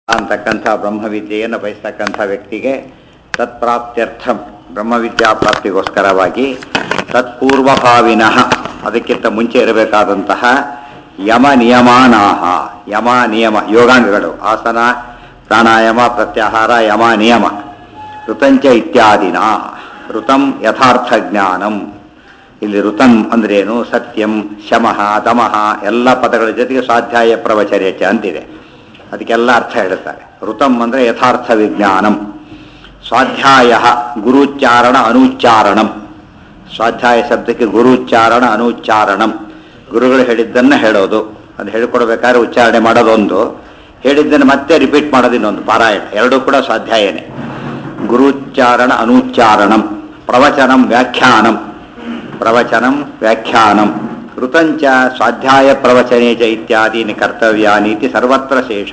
ಅಂತಕ್ಕಂಥ ಬ್ರಹ್ಮವಿದ್ಯೆಯನ್ನು ಬಯಸ್ತಕ್ಕಂಥ ವ್ಯಕ್ತಿಗೆ ತತ್ಪ್ರಾಪ್ತ್ಯರ್ಥಂ ಬ್ರಹ್ಮವಿದ್ಯಾ ಪ್ರಾಪ್ತಿಗೋಸ್ಕರವಾಗಿ ತತ್ಪೂರ್ವಭಾವಿನಃ ಅದಕ್ಕಿಂತ ಮುಂಚೆ ಇರಬೇಕಾದಂತಹ ಯಮ ನಿಯಮಾನಾಹ ಯಮ ನಿಯಮ ಯೋಗಾಂಗಗಳು ಆಸನ ಪ್ರಾಣಾಯಾಮ ಪ್ರತ್ಯಾಹಾರ ಯಮ ನಿಯಮ ಋತಂಚ ಇತ್ಯಾದಿನ ಋತಂ ಯಥಾರ್ಥ ಜ್ಞಾನಂ ಇಲ್ಲಿ ಋತಂ ಅಂದ್ರೇನು ಸತ್ಯಂ ಶಮಃ ದಮಃ ಎಲ್ಲ ಪದಗಳ ಜೊತೆಗೆ ಸ್ವಾಧ್ಯಾಯ ಪ್ರವಚರ್ಯಚ ಅಂತಿದೆ ಅದಕ್ಕೆಲ್ಲ ಅರ್ಥ ಹೇಳ್ತಾರೆ ಋತಂ ಅಂದರೆ ಯಥಾರ್ಥ ವಿಜ್ಞಾನಂ ಸ್ವಾಧ್ಯಾಯ ಗುರುಚ್ಚಾರಣ ಅನುಚ್ಚಾರಣಂ ಸ್ವಾಧ್ಯಾಯ ಶಬ್ದಕ್ಕೆ ಗುರುಚ್ಚಾರಣ ಅನುಚ್ಚಾರಣಂ ಗುರುಗಳು ಹೇಳಿದ್ದನ್ನು ಹೇಳೋದು ಅದು ಹೇಳಿಕೊಡ್ಬೇಕಾದ್ರೆ ಉಚ್ಚಾರಣೆ ಮಾಡೋದೊಂದು ಹೇಳಿದ್ದನ್ನು ಮತ್ತೆ ರಿಪೀಟ್ ಮಾಡೋದು ಇನ್ನೊಂದು ಪಾರಾಯಣ ಎರಡೂ ಕೂಡ ಸ್ವಾಧ್ಯಾಯನೇ ಗುರುಚ್ಚಾರಣ ಅನುಚ್ಚಾರಣಂ ಪ್ರವಚನಂ ವ್ಯಾಖ್ಯಾನಂ ಪ್ರವಚನಂ ವ್ಯಾಖ್ಯಾನಂ ಋತಂಚ ಸ್ವಾಧ್ಯಾಯ ಪ್ರವಚನೆ ಚ ಇತ್ಯಾದೀನಿ ಕರ್ತವ್ಯಾನೀತಿ ಸರ್ವತ್ರ ಶೇಷ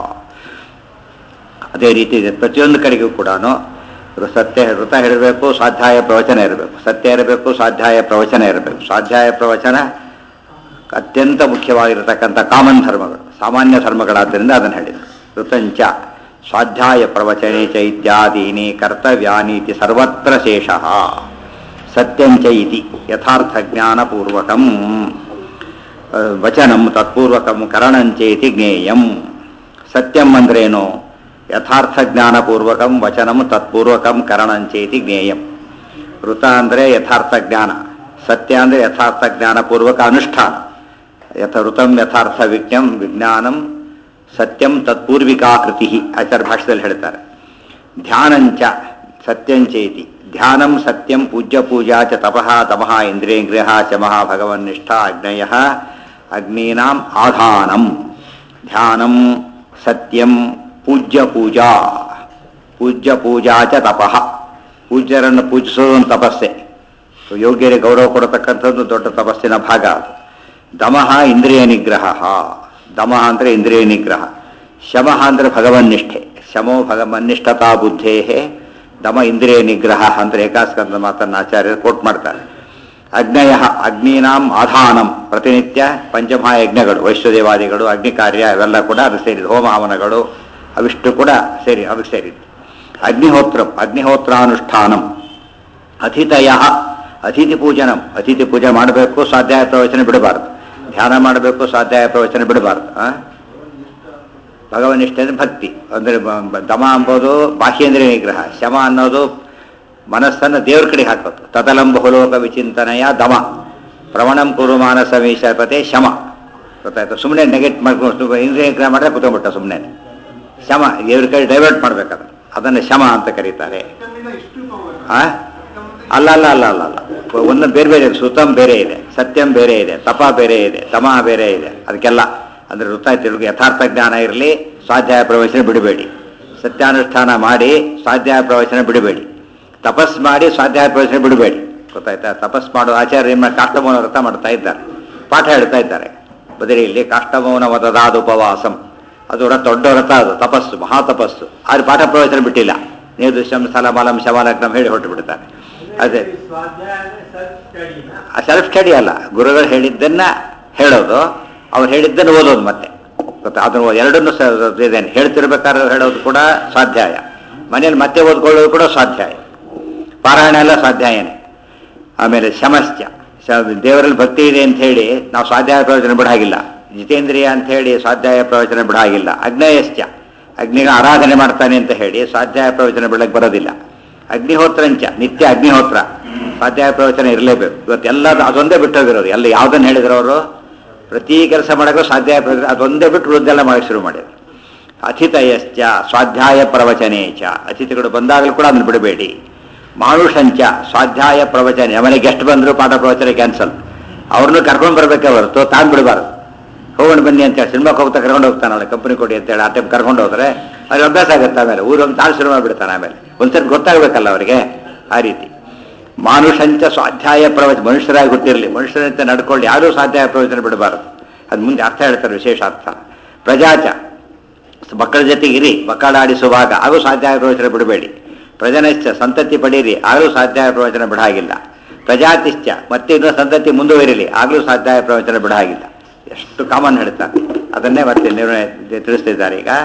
ಅದೇ ರೀತಿ ಇದೆ ಪ್ರತಿಯೊಂದು ಕಡೆಗೂ ಕೂಡ ಸತ್ಯ ಋತ ಇರಬೇಕು ಸ್ವಾಧ್ಯಾಯ ಪ್ರವಚನ ಇರಬೇಕು ಸತ್ಯ ಇರಬೇಕು ಸ್ವಾಧ್ಯಾಯ ಪ್ರವಚನ ಇರಬೇಕು ಸ್ವಾಧ್ಯಾಯ ಪ್ರವಚನ ಅತ್ಯಂತ ಮುಖ್ಯವಾಗಿರತಕ್ಕಂಥ ಕಾಮನ್ ಧರ್ಮಗಳು ಸಾಮಾನ್ಯ ಧರ್ಮಗಳಾದ್ದರಿಂದ ಅದನ್ನು ಹೇಳಿದರು ಋತಂಚ ಸ್ವಾಧ್ಯಾಯ ಪ್ರವಚನೆ ಚ ಇತ್ಯಾದೀನಿ ಕರ್ತವ್ಯಾನೀತಿ ಸರ್ವತ್ರ ಶೇಷ ಸತ್ಯಂಚ ಇತಿ ಯಥಾರ್ಥ ಜ್ಞಾನಪೂರ್ವಕಂ ವಚನಂ ತತ್ಪೂರ್ವಕಂ ಕರಣಂಚೇತಿ ಜ್ಞೇಯಂ ಸತ್ಯಂ ಅಂದ್ರೇನು ಯಥಾರ್ಥ ಜ್ಞಾನಪೂರ್ವಕಂ ವಚನಂ ತತ್ಪೂರ್ವಕಂ ಕರಣಂಚೇತಿ ಜ್ಞೇಯಂ ಋತ ಅಂದರೆ ಯಥಾರ್ಥ ಜ್ಞಾನ ಸತ್ಯ ಅಂದರೆ ಯಥಾರ್ಥ ಜ್ಞಾನಪೂರ್ವಕ ಅನುಷ್ಠಾನ ಯಥ ಋತಂ ಯಥಾರ್ಥ ವಿಜ್ಞಂ ವಿಜ್ಞಾನಂ ಸತ್ಯಂ ತತ್ಪೂರ್ವಿಕಾ ಕೃತಿ ಆಚಾರ್ಯ ಭಾಷೆದಲ್ಲಿ ಹೇಳ್ತಾರೆ ಧ್ಯಾನಂಚ ಸತ್ಯಂಚೇತಿ ಧ್ಯಾನಂ ಸತ್ಯಂ ಪೂಜ್ಯ ಪೂಜಾ ಚ ತಪಃ ತಮಃ ಇಂದ್ರಿಯಂಗ್ರಿಯ ಶಮಃ ಭಗವನ್ನಿಷ್ಠ ಅಗ್ನಯ ಅಗ್ನೀನಾಂ ಆಧಾನಂ ಧ್ಯಾನಂ ಸತ್ಯಂ ಪೂಜ್ಯ ಪೂಜಾ ಪೂಜ್ಯ ಪೂಜಾ ಚ ತಪಃ ಪೂಜ್ಯರನ್ನು ಪೂಜಿಸೋದು ಒಂದು ತಪಸ್ಸೆ ಯೋಗ್ಯರಿಗೆ ಗೌರವ ಕೊಡತಕ್ಕಂಥದ್ದು ದೊಡ್ಡ ತಪಸ್ಸಿನ ಭಾಗ ಅದು ದಮಃ ಇಂದ್ರಿಯ ನಿಗ್ರಹ ದಮಃ ಅಂದರೆ ಇಂದ್ರಿಯ ನಿಗ್ರಹ ಶಮಃ ಅಂದರೆ ಭಗವನ್ನಿಷ್ಠೆ ಶಮೋ ಭಗವನ್ನಿಷ್ಠತಾ ಬುದ್ಧೇ ದಮ ಇಂದ್ರಿಯ ನಿಗ್ರಹ ಅಂದರೆ ಏಕಾಸ್ಕಂದ ಮಾತನ್ನು ಆಚಾರ್ಯರು ಕೋಟ್ ಮಾಡ್ತಾರೆ ಅಗ್ನಯ ಅಗ್ನೀನಾಂ ಆಧಾನಂ ಪ್ರತಿನಿತ್ಯ ಪಂಚಮಹಾಯಜ್ಞಗಳು ವೈಶ್ವದೇವಾದಿಗಳು ಅಗ್ನಿ ಕಾರ್ಯ ಇವೆಲ್ಲ ಕೂಡ ಅದು ಸೇರಿದೆ ಹೋಮ ಹವನಗಳು ಅವಿಷ್ಟು ಕೂಡ ಸೇರಿ ಅದಕ್ಕೆ ಸೇರಿದ್ದು ಅಗ್ನಿಹೋತ್ರ ಅಗ್ನಿಹೋತ್ರಾನುಷ್ಠಾನಂ ಅತಿಥಯ ಅತಿಥಿ ಪೂಜನಂ ಅತಿಥಿ ಪೂಜೆ ಮಾಡಬೇಕು ಸ್ವಾಧ್ಯಾಯ ಪ್ರವಚನ ಬಿಡಬಾರ್ದು ಧ್ಯಾನ ಮಾಡಬೇಕು ಸ್ವಾಧ್ಯಾಯ ಪ್ರವಚನ ಬಿಡಬಾರ್ದು ಭಗವನಿಷ್ಠೆ ಅಂದರೆ ಭಕ್ತಿ ಅಂದರೆ ದಮ ಅಂಬೋದು ಬಾಹ್ಯೇಂದ್ರಿಯ ನಿಗ್ರಹ ಶಮ ಅನ್ನೋದು ಮನಸ್ಸನ್ನು ದೇವ್ರ ಕಡೆ ಹಾಕೋದು ತದಲಂಬಹುಲೋಕ ವಿಚಿಂತನೆಯ ದಮ ಪ್ರವಣಂ ಕುರು ಮಾನಸ ಮೀಶಪತೆ ಶಮ ಗೊತ್ತಾಯ್ತು ಸುಮ್ಮನೆ ನೆಗೆಟ್ ಮಾಡ್ಕೊಂಡು ಇಂದ್ರಿಯ ನಿಗ್ರಹ ಮಾಡಿದ್ರೆ ಕುತ್ಕೊಂಡ್ಬಿಟ್ಟ ಸುಮ್ಮನೆ ಶಮ ದೇವ್ರ ಕಡೆ ಡೈವರ್ಟ್ ಮಾಡ್ಬೇಕಾದ್ರೆ ಅದನ್ನು ಶಮ ಅಂತ ಕರೀತಾರೆ ಆ ಅಲ್ಲ ಅಲ್ಲ ಅಲ್ಲ ಅಲ್ಲ ಅಲ್ಲ ಒಂದು ಬೇರೆ ಬೇರೆ ಇದೆ ಸುತಂ ಬೇರೆ ಇದೆ ಸತ್ಯಂ ಬೇರೆ ಇದೆ ತಪ ಬೇರೆ ಇದೆ ತಮ ಬೇರೆ ಇದೆ ಅದಕ್ಕೆಲ್ಲ ಅಂದರೆ ವೃತ್ತ ತಿರುಗಿ ಯಥಾರ್ಥ ಜ್ಞಾನ ಇರಲಿ ಸ್ವಾಧ್ಯಾಯ ಪ್ರವಚನ ಬಿಡಬೇಡಿ ಸತ್ಯಾನುಷ್ಠಾನ ಮಾಡಿ ಸ್ವಾಧ್ಯಾಯ ಪ್ರವಚನ ಬಿಡಬೇಡಿ ತಪಸ್ ಮಾಡಿ ಸ್ವಾಧ್ಯಾಯ ಪ್ರವಚನ ಬಿಡಬೇಡಿ ಗೊತ್ತಾಯ್ತಾ ತಪಸ್ ಮಾಡೋ ಆಚಾರ್ಯ ಏನು ಕಾಷ್ಟಮೌನ ವ್ರತ ಮಾಡ್ತಾ ಇದ್ದಾರೆ ಪಾಠ ಹೇಳ್ತಾ ಇದ್ದಾರೆ ಬದರಿಯಲ್ಲಿ ಕಾಷ್ಟಮೌನ ವದದಾದ ಉಪವಾಸಂ ಅದು ವ್ರತ ದೊಡ್ಡ ವ್ರತ ಅದು ತಪಸ್ಸು ಮಹಾ ತಪಸ್ಸು ಆದ್ರೆ ಪಾಠ ಪ್ರವಚನ ಬಿಟ್ಟಿಲ್ಲ ನೀವು ಶಂ ಸ್ಥಲ ಮಲಂ ಶಮಲಗ್ನಂ ಹೇಳಿ ಹೊರಟು ಬಿಡ್ತಾರೆ ಅದೇ ಸೆಲ್ಫ್ ಸ್ಟಡಿ ಅಲ್ಲ ಗುರುಗಳು ಹೇಳಿದ್ದನ್ನ ಹೇಳೋದು ಅವ್ರು ಹೇಳಿದ್ದನ್ನು ಓದೋದು ಮತ್ತೆ ಗೊತ್ತಾ ಅದನ್ನು ಎರಡನ್ನೂ ಇದೇನೆ ಹೇಳ್ತಿರ್ಬೇಕಾದ್ರೆ ಹೇಳೋದು ಕೂಡ ಸ್ವಾಧ್ಯಾಯ ಮನೇಲಿ ಮತ್ತೆ ಓದ್ಕೊಳ್ಳೋದು ಕೂಡ ಸ್ವಾಧ್ಯಾಯ ಪಾರಾಯಣ ಎಲ್ಲ ಸ್ವಾಧ್ಯಾಯನೇ ಆಮೇಲೆ ಶಮಶ್ಚ ದೇವರಲ್ಲಿ ಭಕ್ತಿ ಇದೆ ಅಂತ ಹೇಳಿ ನಾವು ಸ್ವಾಧ್ಯಾಯ ಪ್ರವಚನ ಬಿಡಾಗಿಲ್ಲ ಜಿತೇಂದ್ರಿಯ ಅಂತ ಹೇಳಿ ಸ್ವಾಧ್ಯಾಯ ಪ್ರವಚನ ಬಿಡಾಗಿಲ್ಲ ಅಗ್ನಯಶ್ಚ ಅಗ್ನಿಗೆ ಆರಾಧನೆ ಮಾಡ್ತಾನೆ ಅಂತ ಹೇಳಿ ಸ್ವಾಧ್ಯಾಯ ಪ್ರವಚನ ಬಿಡಕ್ಕೆ ಬರೋದಿಲ್ಲ ಅಗ್ನಿಹೋತ್ರಂಚ ನಿತ್ಯ ಅಗ್ನಿಹೋತ್ರ ಸ್ವಾಧ್ಯಾಯ ಪ್ರವಚನ ಇರಲೇಬೇಕು ಇವತ್ತೆಲ್ಲ ಅದೊಂದೇ ಬಿಟ್ಟೋಗಿರೋದು ಎಲ್ಲ ಯಾವುದನ್ನು ಹೇಳಿದ್ರು ಅವರು ಪ್ರತಿ ಕೆಲಸ ಮಾಡೋಕ್ಕೂ ಸ್ವಾಧ್ಯಾಯ ಪ್ರವಚನ ಅದೊಂದೇ ಬಿಟ್ಟು ಉಳಿದೆಲ್ಲ ಮಾಡೋಕ್ಕೆ ಶುರು ಮಾಡಿದ್ರು ಅತಿಥಯಶ್ಚ ಸ್ವಾಧ್ಯಾಯ ಪ್ರವಚನೇ ಚ ಅತಿಥಿಗಳು ಬಂದಾಗಲೂ ಕೂಡ ಅದನ್ನು ಬಿಡಬೇಡಿ ಮಾನುಷಂಚ ಸ್ವಾಧ್ಯಾಯ ಪ್ರವಚನ ಮನೆಗೆ ಎಷ್ಟು ಬಂದರೂ ಪಾಠ ಪ್ರವಚನ ಕ್ಯಾನ್ಸಲ್ ಅವ್ರನ್ನೂ ಕರ್ಕೊಂಡು ಬರಬೇಕೇ ಹೊರತು ತಾನು ಬಿಡಬಾರ್ದು ಹೋಗೋಣ ಬನ್ನಿ ಅಂತೇಳಿ ಸಿನಿಮಾಕ್ಕೆ ಹೋಗ್ತಾ ಕರ್ಕೊಂಡು ಹೋಗ್ತಾನಲ್ಲ ಕಂಪನಿ ಕೊಡಿ ಅಂತೇಳಿ ಆ ಟೈಮ್ ಕರ್ಕೊಂಡು ಹೋದ್ರೆ ಅವ್ರಿಗೆ ಅಭ್ಯಾಸ ಆಗುತ್ತೆ ಆಮೇಲೆ ಊರೊಂದು ತಾನು ಸಿನಿಮಾ ಬಿಡ್ತಾನೆ ಆಮೇಲೆ ಒಂದ್ಸರಿ ಗೊತ್ತಾಗಬೇಕಲ್ಲ ಅವರಿಗೆ ಆ ರೀತಿ ಮಾನುಷಂಚ ಸ್ವಾಧ್ಯಾಯ ಪ್ರವಚನ ಮನುಷ್ಯರಾಗಿ ಗೊತ್ತಿರಲಿ ಮನುಷ್ಯರಂತೆ ನಡ್ಕೊಂಡು ಯಾರೂ ಸ್ವಾಧ್ಯಾಯ ಪ್ರವಚನ ಬಿಡಬಾರದು ಅದು ಮುಂದೆ ಅರ್ಥ ಹೇಳ್ತಾರೆ ವಿಶೇಷ ಅರ್ಥ ಪ್ರಜಾಚ ಮಕ್ಕಳ ಜೊತೆಗೆ ಇರಿ ಮಕ್ಕಳಾಡಿಸುವಾಗ ಹಾಗೂ ಸ್ವಾಧ್ಯಾಯ ಪ್ರವಚನ ಬಿಡಬೇಡಿ ಪ್ರಜನಶ್ಚ ಸಂತತಿ ಪಡೀರಿ ಆಗಲೂ ಸ್ವಾಧ್ಯಾಯ ಪ್ರವಚನ ಬಿಡಾಗಿಲ್ಲ ಪ್ರಜಾತಿಶ್ಚ ಮತ್ತೆ ಇನ್ನೂ ಸಂತತಿ ಮುಂದುವರಿಲಿ ಆಗಲೂ ಸ್ವಾಧ್ಯಾಯ ಪ್ರವಚನ ಬಿಡಾಗಿಲ್ಲ ಎಷ್ಟು ಕಾಮನ್ ಹೇಳ್ತಾರೆ ಅದನ್ನೇ ಮತ್ತೆ ನಿರ್ಣಯ ತಿಳಿಸ್ತಿದ್ದಾರೆ ಈಗ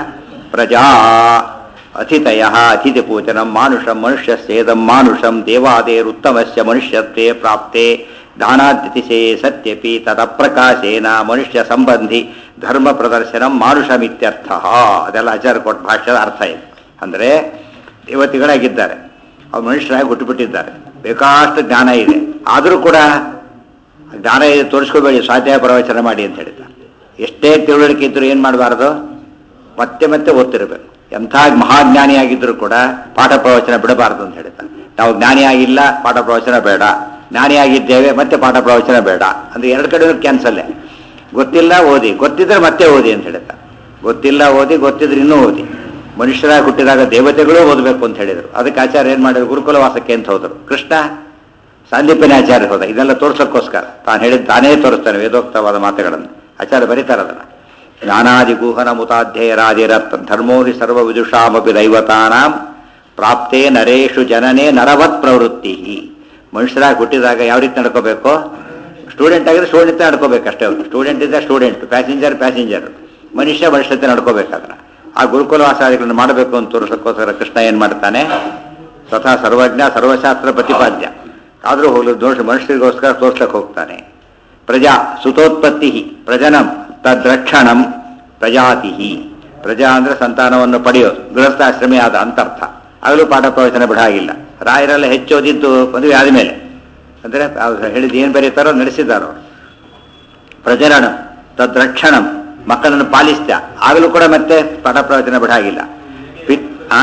ಪ್ರಜಾ ಅತಿಥಯ ಅತಿಥಿ ಪೂಜನಂ ಮಾನುಷಂ ಮನುಷ್ಯಸ್ಯೇದಂ ಮಾನುಷಂ ದೇವಾದೇರುತ್ತಮಸ್ಯ ಮನುಷ್ಯತ್ವೇ ಪ್ರಾಪ್ತೆ ದಾನಾದ್ಯತಿಶೇ ಸತ್ಯಪಿ ತದಪ್ರಕಾಶೇನ ಮನುಷ್ಯ ಸಂಬಂಧಿ ಧರ್ಮ ಪ್ರದರ್ಶನಂ ಮಾನುಷಮಿತ್ಯರ್ಥ ಅದೆಲ್ಲ ಆಚಾರ ಕೊಟ್ಟ ಭಾಷೆದ ಅರ್ಥ ಇದೆ ಅಂದರೆ ದೇವತೆಗಳಾಗಿದ್ದಾರೆ ಅವ್ರು ಮನುಷ್ಯರಾಗಿ ಹುಟ್ಟುಬಿಟ್ಟಿದ್ದಾರೆ ಬೇಕಾಷ್ಟು ಜ್ಞಾನ ಇದೆ ಆದರೂ ಕೂಡ ಜ್ಞಾನ ಇದೆ ತೋರಿಸ್ಕೋಬೇಡಿ ಸ್ವಾಧ್ಯಾಯ ಪ್ರವಚನ ಮಾಡಿ ಅಂತ ಹೇಳಿದ್ದಾರೆ ಎಷ್ಟೇ ತಿಳುವಳಿಕೆ ಇದ್ದರೂ ಏನು ಮಾಡಬಾರ್ದು ಮತ್ತೆ ಮತ್ತೆ ಓದ್ತಿರ್ಬೇಕು ಎಂಥ ಮಹಾಜ್ಞಾನಿಯಾಗಿದ್ದರೂ ಕೂಡ ಪಾಠ ಪ್ರವಚನ ಬಿಡಬಾರ್ದು ಅಂತ ಹೇಳ್ತಾರೆ ನಾವು ಜ್ಞಾನಿಯಾಗಿಲ್ಲ ಪಾಠ ಪ್ರವಚನ ಬೇಡ ಜ್ಞಾನಿಯಾಗಿದ್ದೇವೆ ಮತ್ತೆ ಪಾಠ ಪ್ರವಚನ ಬೇಡ ಅಂದ್ರೆ ಎರಡು ಕಡೆ ಕ್ಯಾನ್ಸಲ್ಲೇ ಗೊತ್ತಿಲ್ಲ ಓದಿ ಗೊತ್ತಿದ್ರೆ ಮತ್ತೆ ಓದಿ ಅಂತ ಹೇಳ್ತಾರೆ ಗೊತ್ತಿಲ್ಲ ಓದಿ ಗೊತ್ತಿದ್ರೆ ಇನ್ನೂ ಓದಿ ಮನುಷ್ಯರಾಗಿ ಹುಟ್ಟಿದಾಗ ದೇವತೆಗಳು ಓದಬೇಕು ಅಂತ ಹೇಳಿದರು ಅದಕ್ಕೆ ಆಚಾರ್ಯ ಏನು ಮಾಡಿದ್ರು ಗುರುಕುಲ ವಾಸಕ್ಕೆ ಅಂತ ಹೋದರು ಕೃಷ್ಣ ಸಾಂದೀಪನ ಆಚಾರ್ಯ ಹೋದ ಇದೆಲ್ಲ ತೋರ್ಸೋಕ್ಕೋಸ್ಕರ ತಾನು ಹೇಳಿದ ತಾನೇ ತೋರಿಸ್ತಾನೆ ವೇದೋಕ್ತವಾದ ಮಾತುಗಳನ್ನು ಆಚಾರ್ಯ ಬರೀತಾರೆ ಅದನ್ನು ಜ್ಞಾನಾದಿ ಗುಹನ ಮುತಾಧ್ಯಯರಾದಿರತ್ ಧರ್ಮೋ ಹಿ ಸರ್ವ ವಿದುಷಾಮಪಿ ದೈವತಾನಾಂ ಪ್ರಾಪ್ತೇ ನರೇಶು ಜನನೇ ನರವತ್ ಪ್ರವೃತ್ತಿ ಮನುಷ್ಯರಾಗಿ ಹುಟ್ಟಿದಾಗ ಯಾವ ರೀತಿ ನಡ್ಕೋಬೇಕು ಸ್ಟೂಡೆಂಟ್ ಆಗಿದ್ರೆ ಸ್ಟೂಡೆಂಟ್ ನಡ್ಕೋಬೇಕು ಅಷ್ಟೇ ಅವರು ಸ್ಟೂಡೆಂಟ್ ಇದ್ದ ಸ್ಟೂಡೆಂಟ್ ಪ್ಯಾಸೆಂಜರ್ ಪ್ಯಾಸೆಂಜರ್ ಮನುಷ್ಯ ಮನುಷ್ಯತೆ ನಡ್ಕೋಬೇಕಾದ್ರೆ ಆ ಗುರುಕುಲವಾಸಾದಿಗಳನ್ನು ಮಾಡಬೇಕು ಅಂತ ತೋರಿಸೋಕ್ಕೋಸ್ಕರ ಕೃಷ್ಣ ಏನು ಮಾಡ್ತಾನೆ ಸ್ವತಃ ಸರ್ವಜ್ಞ ಸರ್ವಶಾಸ್ತ್ರ ಪ್ರತಿಪಾದ್ಯ ಆದರೂ ಹೋಗಲು ದೋಷ ಮನುಷ್ಯರಿಗೋಸ್ಕರ ತೋರ್ಸಕ್ಕೆ ಹೋಗ್ತಾನೆ ಪ್ರಜಾ ಸುತೋತ್ಪತ್ತಿ ಪ್ರಜನಂ ತದ್ರಕ್ಷಣಂ ಪ್ರಜಾತಿ ಪ್ರಜಾ ಅಂದರೆ ಸಂತಾನವನ್ನು ಪಡೆಯೋದು ಗೃಹಸ್ಥಾಶ್ರಮಿ ಆದ ಅಂತರ್ಥ ಆಗಲೂ ಪಾಠ ಪ್ರವಚನ ಬಿಡಾಗಿಲ್ಲ ರಾಯರೆಲ್ಲ ಹೆಚ್ಚು ಓದಿದ್ದು ಮದುವೆ ಆದಮೇಲೆ ಅಂದರೆ ಹೇಳಿದ ಏನು ಬರೀತಾರೋ ನಡೆಸಿದ್ದಾರೋ ಪ್ರಜನನ ತದ್ರಕ್ಷಣಂ ಮಕ್ಕಳನ್ನು ಪಾಲಿಸ್ತ ಆಗಲೂ ಕೂಡ ಮತ್ತೆ ಪಾಠ ಪ್ರವಚನ ಬಿಡಾಗಿಲ್ಲ ಪಿತ್ ಆ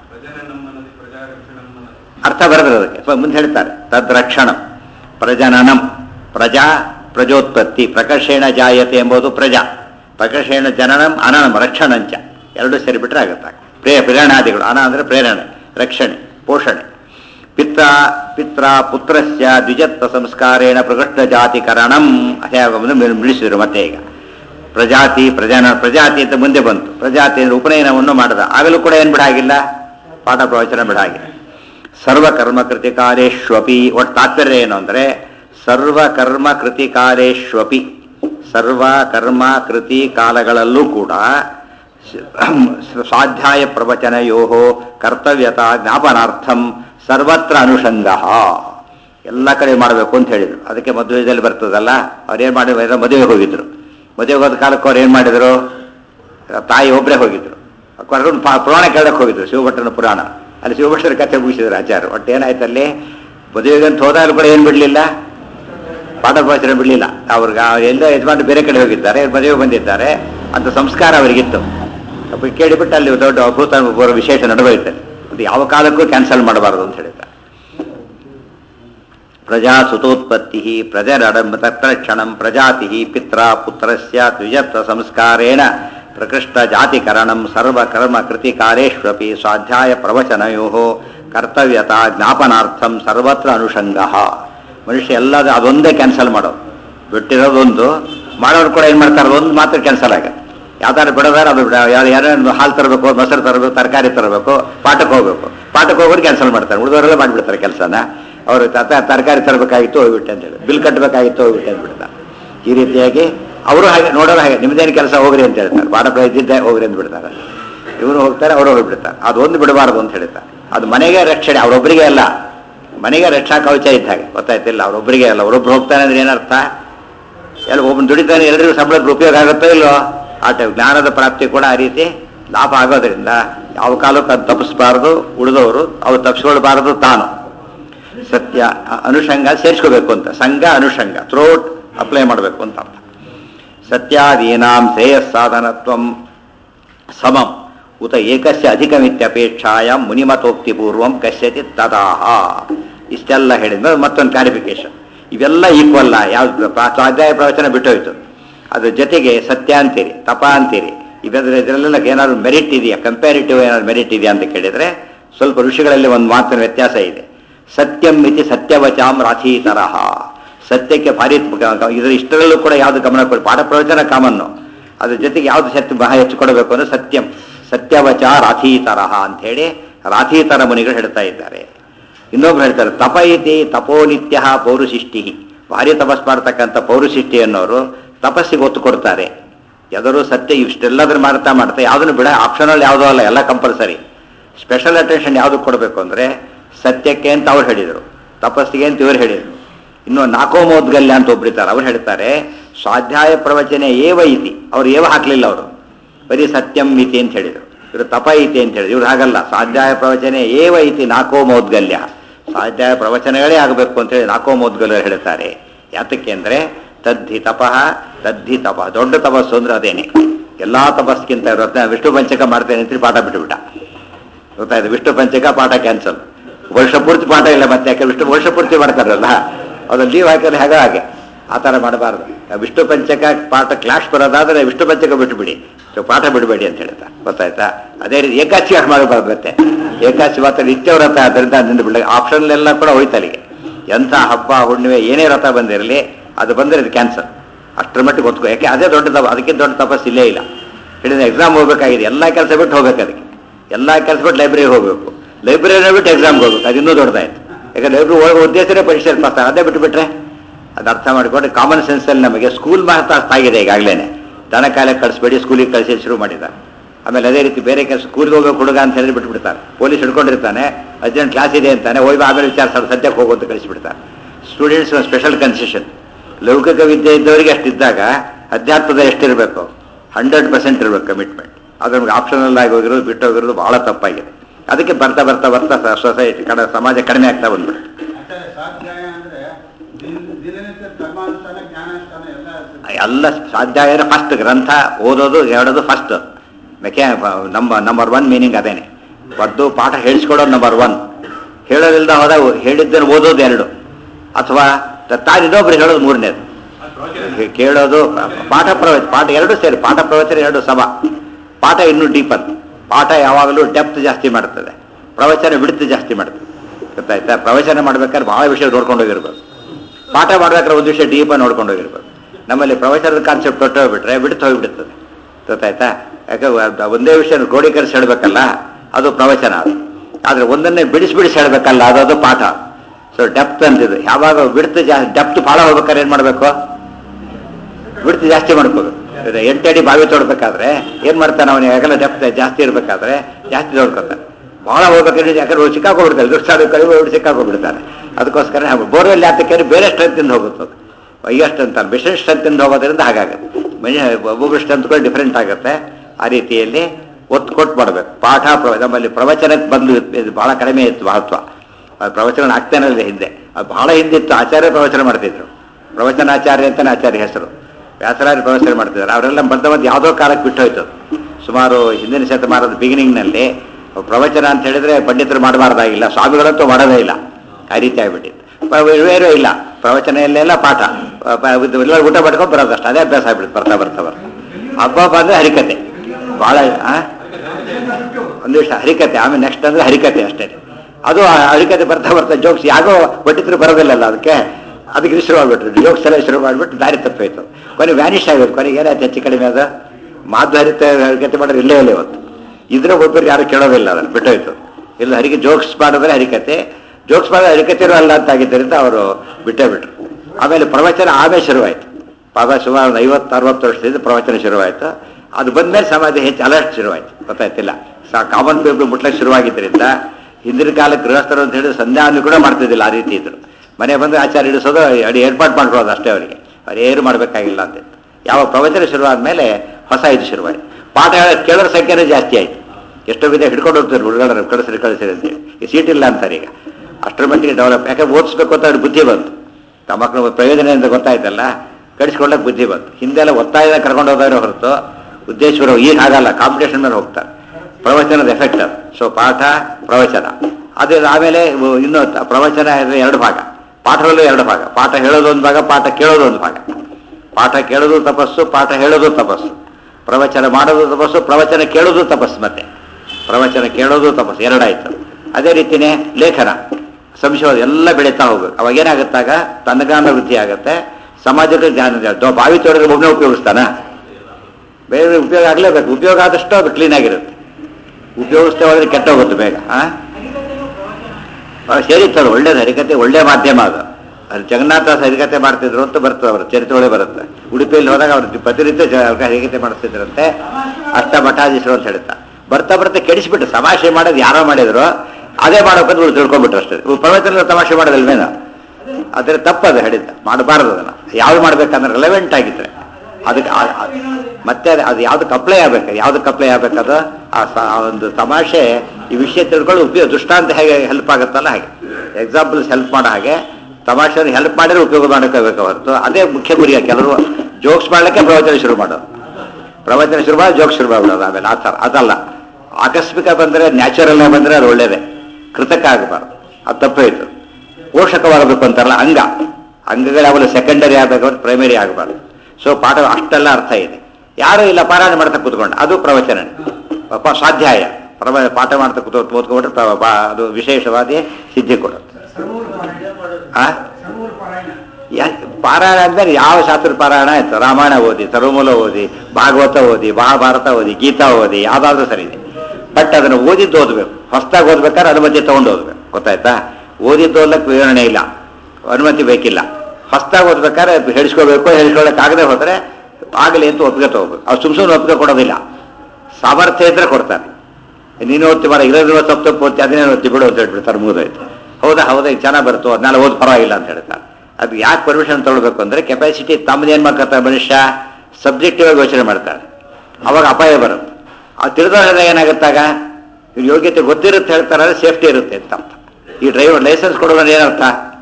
ಅರ್ಥ ಬರೆದ್ರೆ ಅದಕ್ಕೆ ಸ್ವ- ಮುಂದೆ ಹೇಳ್ತಾರೆ ತದ್ರಕ್ಷಣಂ ಪ್ರಜನನಂ ಪ್ರಜಾ ಪ್ರಜೋತ್ಪತ್ತಿ ಪ್ರಕರ್ಷೇಣ ಜಾಯತೆ ಎಂಬುದು ಪ್ರಜಾ ಪ್ರಕರ್ಷೇಣ ಜನನಂ ಅನನಂ ರಕ್ಷಣಂಚ ಎರಡು ಸೇರಿಬಿಟ್ರೆ ಆಗುತ್ತೆ ಪ್ರೇ ಪ್ರೇರಣಾದಿಗಳು ಅನ ಅಂದರೆ ಪ್ರೇರಣೆ ರಕ್ಷಣೆ ಪೋಷಣೆ ಪಿತ್ರ ಪಿತ್ರ ಪುತ್ರಸ್ಯ ದ್ವಿಜತ್ವ ಸಂಸ್ಕಾರೇಣ ಪ್ರಕೃಷ್ಟ ಜಾತಿಕರಣಂ ಹೇಗೆ ಬಿಡಿಸಿದ್ರು ಮತ್ತೆ ಈಗ ಪ್ರಜಾತಿ ಪ್ರಜಾನ ಪ್ರಜಾತಿ ಅಂತ ಮುಂದೆ ಬಂತು ಪ್ರಜಾತಿ ಅಂದ್ರೆ ಉಪನಯನವನ್ನು ಮಾಡದ ಆಗಲೂ ಕೂಡ ಏನು ಬಿಡಾಗಿಲ್ಲ ಪಾಠ ಪ್ರವಚನ ಬಿಡಾಗಿಲ್ಲ ಸರ್ವಕರ್ಮ ಕೃತಿಕಾರೇಶ್ವಪಿ ಒಟ್ಟು ತಾತ್ಪರ್ಯ ಏನು ಅಂದರೆ ಸರ್ವಕರ್ಮ ಕೃತಿಕಾರೇಶ್ವಪಿ ಸರ್ವ ಕರ್ಮ ಕೃತಿ ಕಾಲಗಳಲ್ಲೂ ಕೂಡ ಸ್ವಾಧ್ಯಾಯ ಪ್ರವಚನಯೋ ಕರ್ತವ್ಯತಾ ಜ್ಞಾಪನಾರ್ಥಂ ಸರ್ವತ್ರ ಅನುಷಂಗ ಎಲ್ಲ ಕಡೆ ಮಾಡಬೇಕು ಅಂತ ಹೇಳಿದರು ಅದಕ್ಕೆ ಮದುವೆದಲ್ಲಿ ಬರ್ತದಲ್ಲ ಅವ್ರು ಏನು ಮಾಡಿದ್ರು ಮದುವೆಗೆ ಹೋಗಿದ್ರು ಮದುವೆಗೆ ಹೋದ ಕಾಲಕ್ಕೆ ಅವ್ರು ಏನು ಮಾಡಿದರು ತಾಯಿ ಒಬ್ಬರೇ ಹೋಗಿದ್ರು ಕರ್ಕೊಂಡು ಪಾ- ಪುರಾಣ ಕೇಳಕ್ಕೆ ಹೋಗಿದ್ರು ಶಿವಭಟ್ಟನ ಪುರಾಣ ಅಲ್ಲಿ ಶಿವಭಟ್ಟರ ಕಥೆ ಮುಗಿಸಿದ್ರು ಆಚಾರ್ಯ ಒಟ್ಟು ಏನಾಯ್ತು ಅಲ್ಲಿ ಮದುವೆಗೆ ಅಂತ ಹೋದಾಗ ಕೂಡ ಏನು ಬಿಡಲಿಲ್ಲ ಪಾಠ ಪ್ರವಚನ ಬಿಡಲಿಲ್ಲ ಅವ್ರಿಗೆ ಎಲ್ಲ ಯಜಮಾನ್ ಬೇರೆ ಕಡೆ ಹೋಗಿದ್ದಾರೆ ಮದುವೆ ಬಂದಿದ್ದಾರೆ ಅಂತ ಸಂಸ್ಕಾರ ಅವರಿಗಿತ್ತು ಅಪ್ಪ ಕೇಳಿಬಿಟ್ಟು ಅಲ್ಲಿ ದೊಡ್ಡ ಅಭೂತ ವಿಶೇಷ ನಡವಳಿತಲ್ಲಿ ಅದು ಯಾವ ಕಾಲಕ್ಕೂ ಕ್ಯಾನ್ಸಲ್ ಮಾಡಬಾರದು ಅಂತ ಹೇಳಿದ್ದಾರೆ ಪ್ರಜಾ ಸುತೋತ್ಪತ್ತಿ ಪ್ರಜರಡಂಬ ತಕ್ಷಣಂ ಪ್ರಜಾತಿ ಪಿತ್ರ ಪುತ್ರಸ್ಯ ದ್ವಿಜತ್ವ ಸಂಸ್ಕಾರೇಣ ಪ್ರಕೃಷ್ಟ ಜಾತಿಕರಣಂ ಸರ್ವಕರ್ಮ ಕೃತಿಕಾರೇಷ್ವಪಿ ಸ್ವಾಧ್ಯಾಯ ಪ್ರವಚನಯೋ ಕರ್ತವ್ಯತಾ ಜ್ಞಾಪನಾರ್ಥಂ ಸರ್ವತ್ರ ಅನುಷಂಗ ಮನುಷ್ಯ ಎಲ್ಲದ ಅದೊಂದೇ ಕ್ಯಾನ್ಸಲ್ ಮಾಡೋದು ಬಿಟ್ಟಿರೋದೊಂದು ಮಾಡೋರು ಕೂಡ ಏನು ಮಾಡ್ತಾರೆ ಅದೊಂದು ಮಾತ್ರ ಕ್ಯಾನ್ಸಲ್ ಆಗುತ್ತೆ ಯಾವ್ದಾರು ಬಿಡೋದಾರ ಅದು ಬಿಡ ಯಾರು ಯಾರು ಹಾಲು ತರಬೇಕು ಮೊಸರು ತರಬೇಕು ತರಕಾರಿ ತರಬೇಕು ಪಾಠಕ್ಕೆ ಹೋಗ್ಬೇಕು ಪಾಠಕ್ಕೆ ಹೋಗೋರು ಕ್ಯಾನ್ಸಲ್ ಮಾಡ್ತಾರೆ ಉಳಿದವರೆಲ್ಲ ಮಾಡಿಬಿಡ್ತಾರೆ ಕೆಲಸನ ಅವರು ತರಕಾರಿ ತರಬೇಕಾಗಿತ್ತು ಹೋಗ್ಬಿಟ್ಟೆ ಅಂತ ಹೇಳಿ ಬಿಲ್ ಕಟ್ಟಬೇಕಾಗಿತ್ತು ಹೋಗ್ಬಿಟ್ಟೆ ಅಂತ ಬಿಡ್ತಾರೆ ಈ ರೀತಿಯಾಗಿ ಅವರು ಹಾಗೆ ನೋಡೋರು ಹಾಗೆ ನಿಮ್ದೇನು ಕೆಲಸ ಹೋಗ್ರಿ ಅಂತ ಹೇಳ್ತಾರೆ ಪಾಠ ಇದ್ದಿದ್ದೆ ಹೋಗ್ರಿ ಅಂತ ಬಿಡ್ತಾರೆ ಇವರು ಹೋಗ್ತಾರೆ ಅವರು ಹೋಗ್ಬಿಡ್ತಾರೆ ಅದೊಂದು ಬಿಡಬಾರ್ದು ಅಂತ ಹೇಳ್ತಾರೆ ಅದು ಮನೆಗೆ ರಕ್ಷಣೆ ಅವರೊಬ್ಬರಿಗೆ ಅಲ್ಲ ಮನೆಗೆ ರಕ್ಷಾ ಕವಚ ಇದ್ದ ಹಾಗೆ ಗೊತ್ತಾಯ್ತಿಲ್ಲ ಅವರೊಬ್ಬರಿಗೆ ಅಲ್ಲ ಅವರೊಬ್ರು ಹೋಗ್ತಾನೆ ಅಂದ್ರೆ ಏನರ್ಥ ಎಲ್ಲ ಒಬ್ಬನು ದುಡಿತಾನೆ ಎಲ್ಲರಿಗೂ ಸಂಬಳಕ್ಕೆ ಉಪಯೋಗ ಆಗುತ್ತೋ ಇಲ್ಲೋ ಆ ಟೈಪ್ ಜ್ಞಾನದ ಪ್ರಾಪ್ತಿ ಕೂಡ ಆ ರೀತಿ ಲಾಭ ಆಗೋದ್ರಿಂದ ಯಾವ ಕಾಲಕ್ಕೂ ಅದು ತಪ್ಪಿಸ್ಬಾರ್ದು ಉಳಿದವರು ಅವ್ರು ತಪ್ಪಿಸ್ಕೊಳ್ಬಾರ್ದು ತಾನು ಸತ್ಯ ಅ- ಅನುಷಂಗ ಸೇರಿಸ್ಕೋಬೇಕು ಅಂತ ಸಂಘ ಅನುಷಂಗ ಥ್ರೋಟ್ ಅಪ್ಲೈ ಮಾಡಬೇಕು ಅಂತ ಅರ್ಥ ಸತ್ಯಾದೀನಾಂ ಶ್ರೇಯಸ್ಸಾಧನತ್ವಂ ಸಮಂ ಉತ ಏಕಸ್ಯ ಅಧಿಕಮಿತ್ಯಪೇಕ್ಷಾಯ ಮುನಿಮತೋಕ್ತಿಪೂರ್ವಂ ಕಶ್ಯತಿ ತದಾಹ ಇಷ್ಟೆಲ್ಲ ಹೇಳಿದ್ಮೇಲೆ ಮತ್ತೊಂದು ಕ್ಲಾರಿಫಿಕೇಶನ್ ಇವೆಲ್ಲ ಈಕ್ವಲ್ ಯಾವ್ದು ಪ್ರ- ಸ್ವಾಧ್ಯಾಯ ಪ್ರವಚನ ಬಿಟ್ಟೋಯ್ತು ಅದ್ರ ಜೊತೆಗೆ ಸತ್ಯ ಅಂತೀರಿ ತಪ ಅಂತೀರಿ ಇವೆಲ್ಲ ಇದರಲ್ಲೆಲ್ಲ ಏನಾದ್ರು ಮೆರಿಟ್ ಇದೆಯಾ ಕಂಪ್ಯಾರಿಟಿವ್ ಏನಾದ್ರು ಮೆರಿಟ್ ಇದೆಯಾ ಅಂತ ಕೇಳಿದ್ರೆ ಸ್ವಲ್ಪ ಋಷಿಗಳಲ್ಲಿ ಒಂದು ಮಾತಿನ ವ್ಯತ್ಯಾಸ ಇದೆ ಸತ್ಯಂ ಇತಿ ಸತ್ಯವಚಾಂ ರಾಥೀತರಹ ಸತ್ಯಕ್ಕೆ ಭಾರಿ ಇದರ ಇಷ್ಟರಲ್ಲೂ ಕೂಡ ಯಾವುದು ಗಮನ ಕೊಡಿ ಪಾಠ ಪ್ರವಚನ ಕಾಮನ್ನು ಅದ್ರ ಜೊತೆಗೆ ಯಾವುದು ಸತ್ಯ ಬಹಳ ಹೆಚ್ಚು ಕೊಡಬೇಕು ಅಂದ್ರೆ ಸತ್ಯಂ ಸತ್ಯವಚ ರಾಥೀತರಹ ಅಂಥೇಳಿ ರಾಥೀತರ ಮುನಿಗಳು ಹೇಳ್ತಾ ಇದ್ದಾರೆ ಇನ್ನೊಬ್ರು ಹೇಳ್ತಾರೆ ತಪ ಇತಿ ತಪೋನಿತ್ಯ ಪೌರುಶಿಷ್ಟಿ ಭಾರಿ ತಪಸ್ ಮಾಡ್ತಕ್ಕಂಥ ಪೌರುಶಿಷ್ಟಿ ಅನ್ನೋರು ತಪಸ್ಸಿಗೆ ಒತ್ತು ಕೊಡ್ತಾರೆ ಯಾವ್ದಾದ್ರು ಸತ್ಯ ಇಷ್ಟೆಲ್ಲದ್ರ ಮಾಡ್ತಾ ಮಾಡ್ತಾ ಯಾವುದನ್ನು ಬಿಡ ಆಪ್ಷನಲ್ ಯಾವುದೋ ಅಲ್ಲ ಎಲ್ಲ ಕಂಪಲ್ಸರಿ ಸ್ಪೆಷಲ್ ಅಟೆನ್ಷನ್ ಯಾವುದು ಕೊಡಬೇಕು ಅಂದರೆ ಸತ್ಯಕ್ಕೆ ಅಂತ ಅವ್ರು ಹೇಳಿದರು ತಪಸ್ಸಿಗೆ ಅಂತ ಇವ್ರು ಹೇಳಿದರು ಇನ್ನು ನಾಕೋಮೋದ್ಗಲ್ಯ ಅಂತ ಒಬ್ಬರಿದ್ದಾರೆ ಅವ್ರು ಹೇಳ್ತಾರೆ ಸ್ವಾಧ್ಯಾಯ ಪ್ರವಚನ ಏವ ಇತಿ ಅವ್ರು ಏವ ಹಾಕಲಿಲ್ಲ ಅವರು ಬರೀ ಸತ್ಯಂ ಇತಿ ಅಂತ ಹೇಳಿದರು ಇವರು ತಪ ಇತಿ ಅಂತ ಹೇಳಿದ್ರು ಇವ್ರು ಹಾಗಲ್ಲ ಸ್ವಾಧ್ಯಾಯ ಪ್ರವಚನ ಏವ ಇತಿ ನಾಕೋಮೋದ್ಗಲ್ಯ ಸ್ವಾಧ್ಯಾಯ ಪ್ರವಚನಗಳೇ ಆಗಬೇಕು ಅಂತ ಹೇಳಿ ನಾಕೋಮೋದ್ಗಲ್ಯರು ಹೇಳ್ತಾರೆ ಯಾತಕ್ಕೆ ಅಂದರೆ ತದ್ಧಿ ತಪಃ ತದ್ಧಿ ತಪ ದೊಡ್ಡ ತಪಸ್ಸು ಅಂದ್ರೆ ಅದೇನೆ ಎಲ್ಲಾ ತಪಸ್ಗಿಂತ ಇರುತ್ತೆ ವಿಷ್ಣು ಪಂಚಕ ಮಾಡ್ತೇನೆ ಅಂತ ಪಾಠ ಬಿಟ್ಟುಬಿಟ್ಟ ಗೊತ್ತಾಯ್ತು ವಿಷ್ಣು ಪಂಚಕ ಪಾಠ ಕ್ಯಾನ್ಸಲ್ ವರ್ಷ ಪೂರ್ತಿ ಪಾಠ ಇಲ್ಲ ಮತ್ತೆ ಯಾಕೆ ವಿಷ್ಣು ವರ್ಷ ಪೂರ್ತಿ ಮಾಡ್ತಾರಲ್ಲ ಅದು ಲೀವ್ ಹಾಕಿದ್ರೆ ಹಾಗೆ ಹಾಗೆ ಆ ಥರ ಮಾಡಬಾರ್ದು ವಿಷ್ಣು ಪಂಚಕ ಪಾಠ ಕ್ಲಾಸ್ ಬರೋದಾದ್ರೆ ವಿಷ್ಣು ಪಂಚಕ ಬಿಟ್ಟುಬಿಡಿ ಸೊ ಪಾಠ ಬಿಡಬೇಡಿ ಅಂತ ಹೇಳ್ತಾ ಗೊತ್ತಾಯ್ತಾ ಅದೇ ರೀತಿ ಏಕಾಚಿ ಹಾಗೆ ಮಾಡಬಾರ್ದು ಮತ್ತೆ ಏಕಾಚಿ ಮಾತ್ರ ನಿತ್ಯ ವ್ರತ ಅದರಿಂದ ನಿಂದು ಬಿಡ ಆಪ್ಷನ್ ಎಲ್ಲ ಕೂಡ ಹೋಯ್ತು ಅಲ್ಲಿಗೆ ಎಂಥ ಹಬ್ಬ ಹುಣ್ಣಿಮೆ ಏನೇ ವ್ರತ ಬಂದಿರಲಿ ಅದು ಬಂದರೆ ಇದು ಕ್ಯಾನ್ಸಲ್ ಅಷ್ಟರ ಮಟ್ಟಿಗೆ ಗೊತ್ತು ಯಾಕೆ ಅದೇ ದೊಡ್ಡ ತಪ ಅದಕ್ಕಿಂತ ದೊಡ್ಡ ತಪಸ್ಸು ಇಲ್ಲೇ ಇಲ್ಲ ಹೇಳಿದ ಎಕ್ಸಾಮ್ ಹೋಗ್ಬೇಕಾಗಿದೆ ಎಲ್ಲ ಕೆಲಸ ಬಿಟ್ಟು ಹೋಗ್ಬೇಕು ಅದಕ್ಕೆ ಎಲ್ಲ ಕೆಲಸ ಬಿಟ್ಟು ಲೈಬ್ರರಿಗೆ ಹೋಗಬೇಕು ಲೈಬ್ರರಿನ ಬಿಟ್ಟು ಎಕ್ಸಾಮ್ಗೆ ಹೋಗ್ಬೇಕು ಅದು ಇನ್ನೂ ದೊಡ್ಡದಾಯ್ತು ಯಾಕಂದ್ರೆ ಲೈಬ್ರರಿ ಹೋಗೋ ಉದ್ದೇಶನೇ ಪರೀಕ್ಷೆ ಪಾಸ್ ಅದೇ ಬಿಟ್ಟು ಬಿಟ್ರೆ ಅದು ಅರ್ಥ ಮಾಡಿಕೊಂಡು ಕಾಮನ್ ಸೆನ್ಸಲ್ಲಿ ನಮಗೆ ಸ್ಕೂಲ್ ಮಾತ್ರ ಆಗಿದೆ ಈಗಾಗಲೇ ದನ ಕಾಲ ಕಳಿಸ್ಬೇಡಿ ಸ್ಕೂಲಿಗೆ ಕಳಿಸಿ ಶುರು ಮಾಡಿದ್ದಾರೆ ಆಮೇಲೆ ಅದೇ ರೀತಿ ಬೇರೆ ಕೆಲಸ ಸ್ಕೂಲ್ಗೆ ಹೋಗೋ ಹುಡುಗ ಅಂತ ಹೇಳಿ ಬಿಟ್ಬಿಡ್ತಾರೆ ಪೊಲೀಸ್ ಹಿಡ್ಕೊಂಡಿರ್ತಾನೆ ಅರ್ಜೆಂಟ್ ಕ್ಲಾಸ್ ಇದೆ ಅಂತಾನೆ ಹೋಗಿ ಆಮೇಲೆ ವಿಚಾರಿಸ್ತಾರೆ ಸದ್ಯಕ್ಕೆ ಹೋಗು ಅಂತ ಕಳಿಸಿಬಿಡ್ತಾರೆ ಸ್ಟೂಡೆಂಟ್ಸ್ ಸ್ಪೆಷಲ್ ಕನ್ಸೆಷನ್ ಲೌಕಿಕ ವಿದ್ಯೆ ಇದ್ದವರಿಗೆ ಅಷ್ಟಿದ್ದಾಗ ಅಧ್ಯಾತ್ಮದ ಎಷ್ಟಿರಬೇಕು ಹಂಡ್ರೆಡ್ ಪರ್ಸೆಂಟ್ ಇರಬೇಕು ಕಮಿಟ್ಮೆಂಟ್ ಅದು ನಮ್ಗೆ ಆಪ್ಷನಲ್ ಆಗಿ ಹೋಗಿರೋದು ಬಿಟ್ಟು ಹೋಗಿರೋದು ಭಾಳ ತಪ್ಪಾಗಿದೆ ಅದಕ್ಕೆ ಬರ್ತಾ ಬರ್ತಾ ಬರ್ತಾ ಸೊಸೈಟಿ ಕಡೆ ಸಮಾಜ ಕಡಿಮೆ ಆಗ್ತಾ ಬಂದ್ಬಿಟ್ಟು ಆಚಾರ್ಯ ಸ್ವಾಧ್ಯಾಯ ಅಂದ್ರೆ ದಿನ ದಿನನಿತ್ಯ ಕರ್ಮಾನುಷ್ಠಾನ ಜ್ಞಾನಾನುಷ್ಠಾನ ಎಲ್ಲ ಇರ್ತದೆ. ಎಲ್ಲ ಸಾಧ್ಯ ಆದರೆ ಫಸ್ಟ್ ಗ್ರಂಥ ಓದೋದು ಹೇಳೋದು ಫಸ್ಟ್ ಮೆಕ್ಯಾ ನಮ್ಮ ನಂಬರ್ ಒನ್ ಮೀನಿಂಗ್ ಅದೇನೆ ಬದ್ದು ಪಾಠ ಹೇಳಿಸ್ಕೊಡೋದು ನಂಬರ್ ಒನ್ ಹೇಳೋದಿಲ್ದ ಹೋದ ಹೇಳಿದ್ದನ್ನು ಓದೋದು ಎರಡು ಅಥವಾ ತಾನು ಇನ್ನೊಬ್ರು ಹೇಳೋದು ಮೂರನೇದು ಕೇಳೋದು ಪಾಠ ಪ್ರವಚನ ಪಾಠ ಎರಡು ಸೇರಿ ಪಾಠ ಪ್ರವಚನ ಎರಡು ಸಮ ಪಾಠ ಇನ್ನೂ ಡೀಪರ್ ಪಾಠ ಯಾವಾಗಲೂ ಡೆಪ್ತ್ ಜಾಸ್ತಿ ಮಾಡ್ತದೆ ಪ್ರವಚನ ಬಿಡುತ್ತೆ ಜಾಸ್ತಿ ಮಾಡ್ತದೆ ಗೊತ್ತಾಯ್ತಾ ಪ್ರವಚನ ಮಾಡ್ಬೇಕಾದ್ರೆ ಭಾಳ ವಿಷಯ ನೋಡ್ಕೊಂಡು ಹೋಗಿರ್ಬೇಕು ಪಾಠ ಮಾಡ್ಬೇಕಾದ್ರೆ ಒಂದು ವಿಷಯ ಡೀಪಾಗಿ ನೋಡ್ಕೊಂಡು ಹೋಗಿರ್ಬೇಕು ನಮ್ಮಲ್ಲಿ ಪ್ರವಚನದ ಕಾನ್ಸೆಪ್ಟ್ ಕೊಟ್ಟು ಹೋಗ್ಬಿಟ್ರೆ ಬಿಡುತ್ತೆ ಹೋಗಿಬಿಡ್ತದೆ ಗೊತ್ತಾಯ್ತಾ ಯಾಕೆ ಅದ್ ಒಂದೇ ವಿಷಯ ಕ್ರೋಢೀಕರಿಸಿ ಹೇಳಬೇಕಲ್ಲ ಅದು ಪ್ರವಚನ ಅದು ಆದರೆ ಒಂದನ್ನೇ ಬಿಡಿಸಿ ಬಿಡಿಸಿ ಹೇಳಬೇಕಲ್ಲ ಅದು ಅದು ಪಾಠ ಸೊ ಡೆಪ್ತ್ ಅಂತಿದೆ ಯಾವಾಗ ಬಿಡ್ತು ಜಾಸ್ತಿ ಡೆಪ್ತ್ ಭಾಳ ಹೋಗ್ಬೇಕಾದ್ರೆ ಏನು ಮಾಡಬೇಕು ಬಿಡ್ತು ಜಾಸ್ತಿ ಮಾಡ್ಕೋಬೇಕು ಇದು ಎಂಟು ಅಡಿ ಬಾವಿ ತೋಡ್ಬೇಕಾದ್ರೆ ಏನು ಮಾಡ್ತಾನೆ ಅವನು ಯಾಕೆಲ್ಲ ಡೆಪ್ತ್ ಜಾಸ್ತಿ ಇರಬೇಕಾದ್ರೆ ಜಾಸ್ತಿ ತೋಡ್ಕೊತಾನೆ ಭಾಳ ಹೋಗ್ಬೇಕಾದ್ರೆ ಯಾಕಂದ್ರೆ ಸಿಕ್ಕಾಕೊಂಡ್ಬಿಡ್ತಾರೆ ದುಷ್ಟಾಡು ಕಡಿಮೆ ಬಿಟ್ಟು ಸಿಕ್ಕಾಕೊಂಡ್ಬಿಡ್ತಾರೆ ಅದಕ್ಕೋಸ್ಕರ ಬೋರ್ವೆಲ್ ಯಾತಕ್ಕೆ ಬೇರೆ ಸ್ಟ್ರೆಂತಿಂದ ಹೋಗುತ್ತೆ ಎಷ್ಟು ಅಂತ ಮಿಷನ್ ಸ್ಟ್ರೆಂತಿಂದ ಹೋಗೋದ್ರಿಂದ ಹಾಗಾಗುತ್ತೆ ಮನುಷ್ಯ ಒಬ್ಬೊಬ್ಬರು ಸ್ಟ್ರೆಂತ್ಗಳು ಡಿಫ್ರೆಂಟ್ ಆಗುತ್ತೆ ಆ ರೀತಿಯಲ್ಲಿ ಒತ್ತು ಕೊಟ್ಟು ಮಾಡಬೇಕು ಪಾಠ ಪ್ರವ ನಮ್ಮಲ್ಲಿ ಪ್ರವಚನಕ್ಕೆ ಬಂದು ಇದು ಭಾಳ ಕಡಿಮೆ ಇತ್ತು ಮಹತ್ವ ಅದು ಪ್ರವಚನ ಆಗ್ತಾನೆ ಇದೆ ಹಿಂದೆ ಅದು ಬಹಳ ಹಿಂದಿತ್ತು ಆಚಾರ್ಯ ಪ್ರವಚನ ಮಾಡ್ತಿದ್ರು ಪ್ರವಚನಾಚಾರ್ಯ ಅಂತಾನೆ ಆಚಾರ್ಯ ಹೆಸರು ವ್ಯಾಸರಾಜ ಪ್ರವಚನ ಮಾಡ್ತಿದ್ದಾರೆ ಅವರೆಲ್ಲ ಬಂದ ಬಂದು ಯಾವುದೋ ಕಾಲಕ್ಕೆ ಬಿಟ್ಟು ಹೋಯ್ತು ಅದು. ಸುಮಾರು ಹಿಂದಿನ ಶತಮಾನದ ಬಿಗಿನಿಂಗ್ನಲ್ಲಿ ಪ್ರವಚನ ಅಂತ ಹೇಳಿದ್ರೆ ಪಂಡಿತರು ಮಾಡಬಾರ್ದಾಗಿಲ್ಲ ಸ್ವಾಮಿಗಳಂತೂ ಮಾಡೋದೇ ಇಲ್ಲ ಆ ರೀತಿ ಆಗಿಬಿಟ್ಟಿತ್ತು ಬೇರೆ ಇಲ್ಲ ಪ್ರವಚನ ಎಲ್ಲೆಲ್ಲ ಪಾಠ ಪ- ಪ- ಇದು ಎಲ್ಲ ಊಟ ಮಾಡ್ಕೊಂಡು ಬರೋದಷ್ಟು ಅದೇ ಅಭ್ಯಾಸ ಆಗ್ಬಿಡುತ್ತೆ ಬರ್ತಾ ಬರ್ತಾ ಬರ್ತಾ ಹಬ್ಬ ಹಬ್ಬ ಅಂದ್ರೆ ಹರಿಕತೆ ಭಾಳ ಆ? ಒಂದು ನಿಮಿಷ ಹರಿಕತೆ ಆಮೇಲೆ ನೆಕ್ಸ್ಟ್ ಅಂದ್ರೆ ಹರಿಕತೆ ಅಷ್ಟೇ ಅದು ಆ ಹರಿಕತೆ ಬರ್ತಾ ಬರ್ತಾ ಜೋಕ್ಸ್ ಯಾಗೋ ಬಟ್ಟಿದ್ರು ಬರೋದಿಲ್ಲಲ್ಲ ಅದಕ್ಕೆ ಅದಕ್ಕೆ ಶುರು ಆಗ್ಬಿಟ್ರು ಜೋಕ್ಸ್ ಎಲ್ಲ ಶುರು ಮಾಡಿಬಿಟ್ಟು ದಾರಿ ತಪ್ಪೋಯ್ತು ಕೊನೆ ವ್ಯಾನಿಷ್ ಆಗೋದು ಕೊನೆಗೆ ಏನಾಯ್ತು ಹೆಚ್ಚು ಕಡಿಮೆ ಅದು ಮಾಧ್ವರಿತ ಹರಿಕತೆ ಮಾಡೋರು ಇಲ್ಲೇ ಇಲ್ಲ ಇವತ್ತು ಇದ್ರ ಒಬ್ಬರು ಯಾರು ಕೇಳೋದಿಲ್ಲ ಅದನ್ನು ಬಿಟ್ಟೋಯ್ತು ಇಲ್ಲ ಹರಿಕೆ ಜೋಕ್ಸ್ ಮಾಡಿದ್ರೆ ಹರಿಕತೆ ಜೋಕ್ಸ್ ಮಾಡಿದ್ರೆ ಹರಿಕತೆನೂ ಅಲ್ಲ ಅಂತ ಆಗಿದ್ದರಿಂದ ಅವರು ಬಿಟ್ಟೇ ಬಿಟ್ರು ಆಮೇಲೆ ಪ್ರವಚನ ಆಮೇಲೆ ಶುರುವಾಯಿತು ಪಾಪ ಸುಮಾರು ಒಂದು ಐವತ್ತು ಅರವತ್ತು ವರ್ಷದಿಂದ ಪ್ರವಚನ ಶುರುವಾಯಿತು ಅದು ಬಂದಮೇಲೆ ಸಮಾಜ ಹೆಚ್ಚು ಅಲರ್ಟ್ ಶುರುವಾಯಿತು ಗೊತ್ತಾಯ್ತಿಲ್ಲ ಸಾ ಕಾಮನ್ ಪೀಪಲ್ ಮುಟ್ಲಕ್ಕೆ ಶುರುವಾಗಿದ್ದರಿಂದ ಹಿಂದಿನ ಕಾಲಕ್ಕೆ ಗೃಹಸ್ಥರು ಅಂತ ಹೇಳಿದ್ರೆ ಸಂಧ್ಯಾವನ್ನು ಕೂಡ ಮಾಡ್ತಿದ್ದಿಲ್ಲ ಆ ರೀತಿ ಇದ್ರು ಮನೆ ಬಂದು ಆಚಾರ ಇಡಿಸೋದು ಅಡಿ ಏರ್ಪಾಡು ಮಾಡ್ಕೊಳ್ಳೋದು ಅಷ್ಟೇ ಅವರಿಗೆ ಅವ್ರು ಏನು ಮಾಡಬೇಕಾಗಿಲ್ಲ ಅಂತ ಯಾವ ಪ್ರವಚನ ಶುರುವಾದ ಮೇಲೆ ಹೊಸ ಇದು ಶುರುವಾಯಿತು ಪಾಠ ಹೇಳೋದು ಕೇಳೋರ ಸಂಖ್ಯೆನೇ ಜಾಸ್ತಿ ಆಯಿತು ಎಷ್ಟೋ ವಿಧ ಹಿಡ್ಕೊಂಡು ಹೋಗ್ತಾರೆ ಹುಡುಗರ ಕಳಿಸ್ರಿ ಕಳಿಸ್ರಿ ಅಂತೇಳಿ ಈ ಸೀಟ್ ಇಲ್ಲ ಅಂತಾರೆ ಈಗ ಅಷ್ಟರ ಮಟ್ಟಿಗೆ ಡೆವಲಪ್ ಯಾಕಂದ್ರೆ ಓದಿಸ್ಬೇಕು ಅಂತ ಅವ್ರಿಗೆ ಬುದ್ಧಿ ಬಂತು ತಮ್ಮ ಮಕ್ಕಳು ಪ್ರಯೋಜನದಿಂದ ಗೊತ್ತಾಯ್ತಲ್ಲ ಕಳಿಸ್ಕೊಳ್ಳೋಕೆ ಬುದ್ಧಿ ಬಂತು ಹಿಂದೆಲ್ಲ ಒತ್ತಾಯದ ಕರ್ಕೊಂಡು ಹೋದವರೇ ಹೊರತು ಉದ್ದೇಶ್ವರ ಈಗ ಹಾಗಲ್ಲ ಕಾಂಪಿಟೇಷನ್ ಮೇಲೆ ಹೋಗ್ತಾರೆ ಪ್ರವಚನದ ಎಫೆಕ್ಟ್ ಅದು ಸೊ ಪಾಠ ಪ್ರವಚನ ಅದೇ ಆಮೇಲೆ ಇವು ಇನ್ನು ತ- ಪ್ರವಚನ ಇದೆ ಎರಡು ಭಾಗ ಪಾಠದಲ್ಲೂ ಎರಡು ಭಾಗ ಪಾಠ ಹೇಳೋದು ಒಂದು ಭಾಗ ಪಾಠ ಕೇಳೋದು ಒಂದು ಭಾಗ ಪಾಠ ಕೇಳೋದು ತಪಸ್ಸು ಪಾಠ ಹೇಳೋದು ತಪಸ್ಸು ಪ್ರವಚನ ಮಾಡೋದು ತಪಸ್ಸು ಪ್ರವಚನ ಕೇಳೋದು ತಪಸ್ಸು ಮತ್ತೆ ಪ್ರವಚನ ಕೇಳೋದು ತಪಸ್ಸು ಎರಡಾಯ್ತು ಅದೇ ರೀತಿನೇ ಲೇಖನ ಸಂಶೋಧನೆ ಎಲ್ಲ ಬೆಳೀತಾ ಹೋಗ್ಬೇಕು ಅವಾಗ ಏನಾಗುತ್ತಾಗ ತನ್ನಗಾನ ವೃದ್ಧಿ ಆಗುತ್ತೆ ಸಮಾಜಕ್ಕೆ ಜ್ಞಾನ ಜಾಸ್ತಿ. ಬಾವಿ ತೋಡಿದ್ರೆ ಒಬ್ಬನೇ ಉಪಯೋಗಿಸ್ತಾನ ಬೇರೆ ಉಪಯೋಗ ಆಗಲೇಬೇಕು ಉಪಯೋಗ ಆದಷ್ಟು ಅದು ಕ್ಲೀನ್ ಆಗಿರುತ್ತೆ ಉಪಯೋಗಿಸ್ತೇ ಹೋದ್ರೆ ಕೆಟ್ಟ ಹೋಗುತ್ತೆ ಬೇಗ ಆ? ಆ, ಸೇರಿತ್ತು ಅದು ಒಳ್ಳೇದು ಹರಿಕತೆ ಒಳ್ಳೆ ಮಾಧ್ಯಮ ಅದು ಅಲ್ಲಿ ಜಗನ್ನಾಥ ಹರಿಕತೆ ಮಾಡ್ತಿದ್ರು ಅಂತ ಬರ್ತದೆ ಅವ್ರ ಚರಿತ್ರೆ ಬರುತ್ತೆ ಉಡುಪಿಯಲ್ಲಿ ಹೋದಾಗ ಅವ್ರು ಪ್ರತಿನಿತ್ಯ ಜ- ಹರಿಕತೆ ಮಾಡಿಸ್ತಿದ್ರಂತೆ ಅಷ್ಟ ಮಠಾಧೀಶರು ಅಂತ ಹೇಳ್ತಾ ಬರ್ತಾ ಬರ್ತಾ ಕೆಡಿಸ್ಬಿಟ್ಟು ತಮಾಷೆ ಮಾಡೋದು ಯಾರೋ ಮಾಡಿದ್ರು ಅದೇ ಮಾಡೋಕಂತ ಇವ್ರು ತಿಳ್ಕೊಂಡ್ಬಿಟ್ರು ಅಷ್ಟೇ ಇವ್ರು ಪ್ರವಚನ ತಮಾಷೆ ಮಾಡೋದಲ್ವೇನೋ ಅದ್ರ ತಪ್ಪದು ಹೇಳಿದ್ದ ಮಾಡಬಾರದು ಅದನ್ನ ಯಾವ್ದು ಮಾಡ್ಬೇಕಂದ್ರೆ ರೆಲೆವೆಂಟ್ ಆಗಿದ್ರೆ ಅದಕ್ಕೆ ಆ- ಆ- ಮತ್ತೆ ಅದು- ಅದು ಯಾವ್ದಕ್ಕೆ ಅಪ್ಲೈ ಆಗ್ಬೇಕು ಯಾವ್ದಕ್ಕೆ ಅಪ್ಲೈ ಆಗ್ಬೇಕದು ಆ ಸ- ಆ ಒಂದು ತಮಾಷೆ ಈ ವಿಷಯ ತಿಳ್ಕೊಳ್ಳೋ ಉಪಯೋಗ ದೃಷ್ಟಾಂತ ಹೇಗೆ ಹೆಲ್ಪ್ ಆಗುತ್ತಲ್ಲ ಹಾಗೆ ಎಕ್ಸಾಂಪಲ್ಸ್ ಹೆಲ್ಪ್ ಮಾಡೋ ಹಾಗೆ ತಮಾಷೆ ಹೆಲ್ಪ್ ಮಾಡಿದ್ರೆ ಉಪಯೋಗ ಮಾಡೋಕ್ಕಾಗಬೇಕು ಹೊರತು ಅದೇ ಮುಖ್ಯ ಗುರಿಯ ಕೆಲವರು ಜೋಕ್ಸ್ ಮಾಡ್ಲಿಕ್ಕೆ ಪ್ರವಚನ ಶುರು ಮಾಡೋದು ಪ್ರವಚನ ಶುರು ಮಾಡಿ ಜೋಕ್ ಶುರು ಮಾಡ್ಬಿಡೋದು ಆಮೇಲೆ ಆ ಥರ ಅದಲ್ಲ ಆಕಸ್ಮಿಕ ಬಂದರೆ ನ್ಯಾಚುರಲ್ ಆಗಿ ಬಂದರೆ ಅದು ಒಳ್ಳೇದೇ ಕೃತಕ ಆಗಬಾರ್ದು ಅದು ತಪ್ಪೋಯ್ತು ಪೋಷಕವಾಗಬೇಕು ಅಂತಾರಲ್ಲ ಅಂಗ ಅಂಗಗಳು ಯಾವಾಗಲೂ ಸೆಕೆಂಡರಿ ಆಗಬೇಕು ಪ್ರೈಮರಿ ಆಗಬಾರ್ದು ಸೊ ಪಾಠ ಅಷ್ಟೆಲ್ಲ ಅರ್ಥ ಇದೆ ಯಾರು ಇಲ್ಲ ಪಾರಾಯಣ ಮಾಡ್ತಾ ಕೂತ್ಕೊಂಡು ಅದು ಪ್ರವಚನ ಪಾಪ ಸ್ವಾಧ್ಯಾಯ ಪ್ರವ ಪಾಠ ಮಾಡ್ತಾ ಕೂತ್ ಓದ್ಕೊಂಡ್ರೆ ಪ್ರ- ಬಾ- ಅದು ವಿಶೇಷವಾದಿ ಸಿದ್ಧಿ ಕೊಡುತ್ತೆ ಆ? ಯಾ- ಪಾರಾಯಣ ಅಂದ್ರೆ ಯಾವ ಶಾಸ್ತ್ರ ಪಾರಾಯಣ ಆಯ್ತು ರಾಮಾಯಣ ಓದಿ ಸರ್ವಮೂಲ ಓದಿ ಭಾಗವತ ಓದಿ ಮಹಾಭಾರತ ಓದಿ ಗೀತಾ ಓದಿ ಯಾವ್ದಾದ್ರೂ ಸರಿ ಇದೆ ಬಟ್ ಅದನ್ನು ಓದಿದ್ದು ಓದ್ಬೇಕು ಹೊಸದಾಗಿ ಓದ್ಬೇಕಾದ್ರೆ ಅನುಮತಿ ತಗೊಂಡು ಓದ್ಬೇಕು ಗೊತ್ತಾಯ್ತಾ ಓದಿದ್ದು ಓದ್ಲಕ್ಕೆ ವಿವರಣೆ ಇಲ್ಲ ಅನುಮತಿ ಬೇಕಿಲ್ಲ ಹೊಸದಾಗಿ ಓದ್ಬೇಕಾದ್ರೆ ಹೇಳಿಸ್ಕೋಬೇಕು ಹೇಳಿಸ್ಕೊಳ್ಳೋಕೆ ಆಗದೆ ಹೋದ್ರೆ ಆಗಲಿ ಅಂತ ಒಪ್ಪಿಗೆ ತಗೋಬೇಕು ಅವ್ರು ಸುಮ್ ಸುಮ್ಮನೆ ಒಪ್ಪಿಗೆ ಕೊಡೋದಿಲ್ಲ ಸಾಮರ್ಥ್ಯ ಇದ್ರೆ ಕೊಡ್ತಾರೆ ನೀನು ಓದ್ತಿ ಮಾಡ ಇರೋದ್ರ ತಪ್ಪು ತಪ್ಪು ಓದ್ತಿ ಅದನ್ನೇ ಓದ್ತಿ ಬಿಡು ಅಂತ ಹೇಳ್ಬಿಡ್ತಾರೆ ಮುಗಿದೋಯ್ತು ಹೌದಾ ಹೌದಾ ಇದು ಚೆನ್ನಾಗಿ ಬರುತ್ತೋ ಅದನ್ನೆಲ್ಲ ಓದ್ ಪರವಾಗಿಲ್ಲ ಅಂತ ಹೇಳ್ತಾರೆ ಅದು ಯಾಕೆ ಪರ್ಮಿಷನ್ ತಗೊಳ್ಬೇಕು ಅಂದ್ರೆ ಕೆಪಾಸಿಟಿ ತಮ್ಮದೇನು ಮಾಡ್ಕೊತಾರೆ ಮನುಷ್ಯ ಸಬ್ಜೆಕ್ಟಿವ್ ಆಗಿ ಯೋಚನೆ ಮಾಡ್ತಾರೆ ಅವಾಗ ಅಪಾಯ ಬರುತ್ತೆ ಆ ತಿಳಿದವರೆಲ್ಲ ಏನಾಗುತ್ತಾಗ ಇವ್ರ ಯೋಗ್ಯತೆ ಗೊತ್ತಿರುತ್ತೆ ಹೇಳ್ತಾರೆ ಸೇಫ್ಟಿ ಇರುತ್ತೆ ಅಂತ ಅರ್ಥ ಈ ಡ್ರೈವರ್ ಲೈಸೆನ್ಸ್ ಕೊಡೋದ್ರೆ ಏನರ್ಥ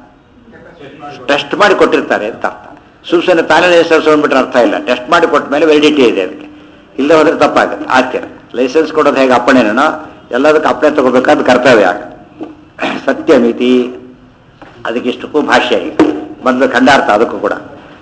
ಟೆಸ್ಟ್ ಮಾಡಿ ಕೊಟ್ಟಿರ್ತಾರೆ ಅಂತ ಅರ್ಥ ಸುಮ್ಮನೆ ತಾನೇ ಲೈಸೆನ್ಸ್ ಅಂದ್ಬಿಟ್ರೆ ಅರ್ಥ ಇಲ್ಲ ಟೆಸ್ಟ್ ಮಾಡಿ ಕೊಟ್ಟ ಮೇಲೆ ವ್ಯಾಲಿಡಿಟಿ ಇದೆ ಅದಕ್ಕೆ ಇಲ್ಲದೆ ಹೋದ್ರೆ ತಪ್ಪಾಗುತ್ತೆ ಆಗ್ತೀರ ಲೈಸೆನ್ಸ್ ಕೊಡೋದು ಹೇಗೆ ಅಪ್ಪಣೆನೋ ಎಲ್ಲದಕ್ಕೂ ಅಪ್ಪಣೆ ತಗೋಬೇಕಾದ ಕರ್ತವ್ಯ ಆಗುತ್ತೆ ಸತ್ಯಮಿತಿ ಅದಕ್ಕಿಷ್ಟಕ್ಕೂ ಭಾಷ್ಯ ಈಗ ಬಂದು ಖಂಡಾರ್ಥ ಅದಕ್ಕೂ ಕೂಡ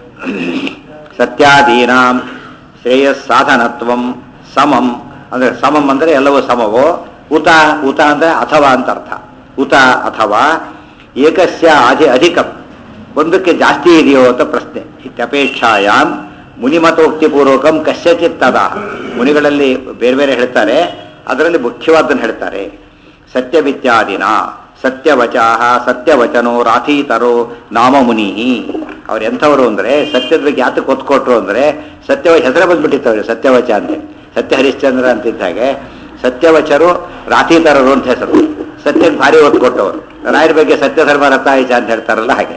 ಸತ್ಯಾದೀನಾಂ ಶ್ರೇಯಸ್ಸಾಧನತ್ವಂ ಸಮಂ ಅಂದರೆ ಸಮಂ ಅಂದರೆ ಎಲ್ಲವೂ ಸಮವೋ ಉತ ಉತ ಅಂದರೆ ಅಥವಾ ಅಂತ ಅರ್ಥ ಉತ ಅಥವಾ ಏಕಸ್ಯ ಅಧಿ ಅಧಿಕಂ ಒಂದಕ್ಕೆ ಜಾಸ್ತಿ ಇದೆಯೋ ಅಂತ ಪ್ರಶ್ನೆ ಇತ್ಯಪೇಕ್ಷಾಯಾಂ ಮುನಿಮತೋಕ್ತಿಪೂರ್ವಕಂ ಕಸ್ಯಚಿತ್ ತದ ಮುನಿಗಳಲ್ಲಿ ಬೇರೆ ಬೇರೆ ಹೇಳ್ತಾರೆ ಅದರಲ್ಲಿ ಮುಖ್ಯವಾದನ್ನು ಹೇಳ್ತಾರೆ ಸತ್ಯವಿತ್ಯಾದಿನ ಸತ್ಯವಚಾಹ ಸತ್ಯವಚನೋ ರಾಥೀತರೋ ನಾಮ ಮುನಿ ಅವ್ರು ಎಂಥವರು ಅಂದರೆ ಸತ್ಯದ ಬಗ್ಗೆ ಯಾತಕ್ಕೆ ಒತ್ತು ಕೊಟ್ಟರು ಅಂದರೆ ಸತ್ಯವ ಹೆಸರೇ ಬಂದ್ಬಿಟ್ಟಿತ್ತು ಅವ್ರಿಗೆ ಸತ್ಯವಚ ಅಂತ ಸತ್ಯ ಹರಿಶ್ಚಂದ್ರ ಅಂತಿದ್ದ ಹಾಗೆ ಸತ್ಯವಚರು ರಾಥೀತರರು ಅಂತ ಹೆಸರು ಸತ್ಯಕ್ಕೆ ಭಾರಿ ಒತ್ತು ಕೊಟ್ಟವರು ರಾಯರ ಬಗ್ಗೆ ಸತ್ಯ ಧರ್ಮ ರಥಾಯಿಚ ಅಂತ ಹೇಳ್ತಾರಲ್ಲ ಹಾಗೆ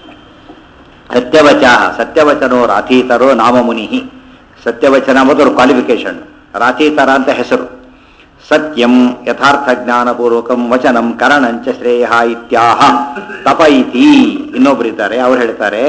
ಸತ್ಯವಚ ಸತ್ಯವಚನೋ ರಾಥೀತರೋ ನಾಮ ಮುನಿ ಸತ್ಯವಚನ ಅನ್ನೋದು ಅವ್ರ ಕ್ವಾಲಿಫಿಕೇಶನ್ ರಾಥೀತರ ಅಂತ ಹೆಸರು ಸತ್ಯಂ ಯಥಾರ್ಥ ಜ್ಞಾನಪೂರ್ವಕಂ ವಚನಂ ಕರಣಂಚ ಶ್ರೇಯ ಇತ್ಯಾಹ ತಪ ಇತಿ ಇನ್ನೊಬ್ಬರಿದ್ದಾರೆ ಅವ್ರು ಹೇಳ್ತಾರೆ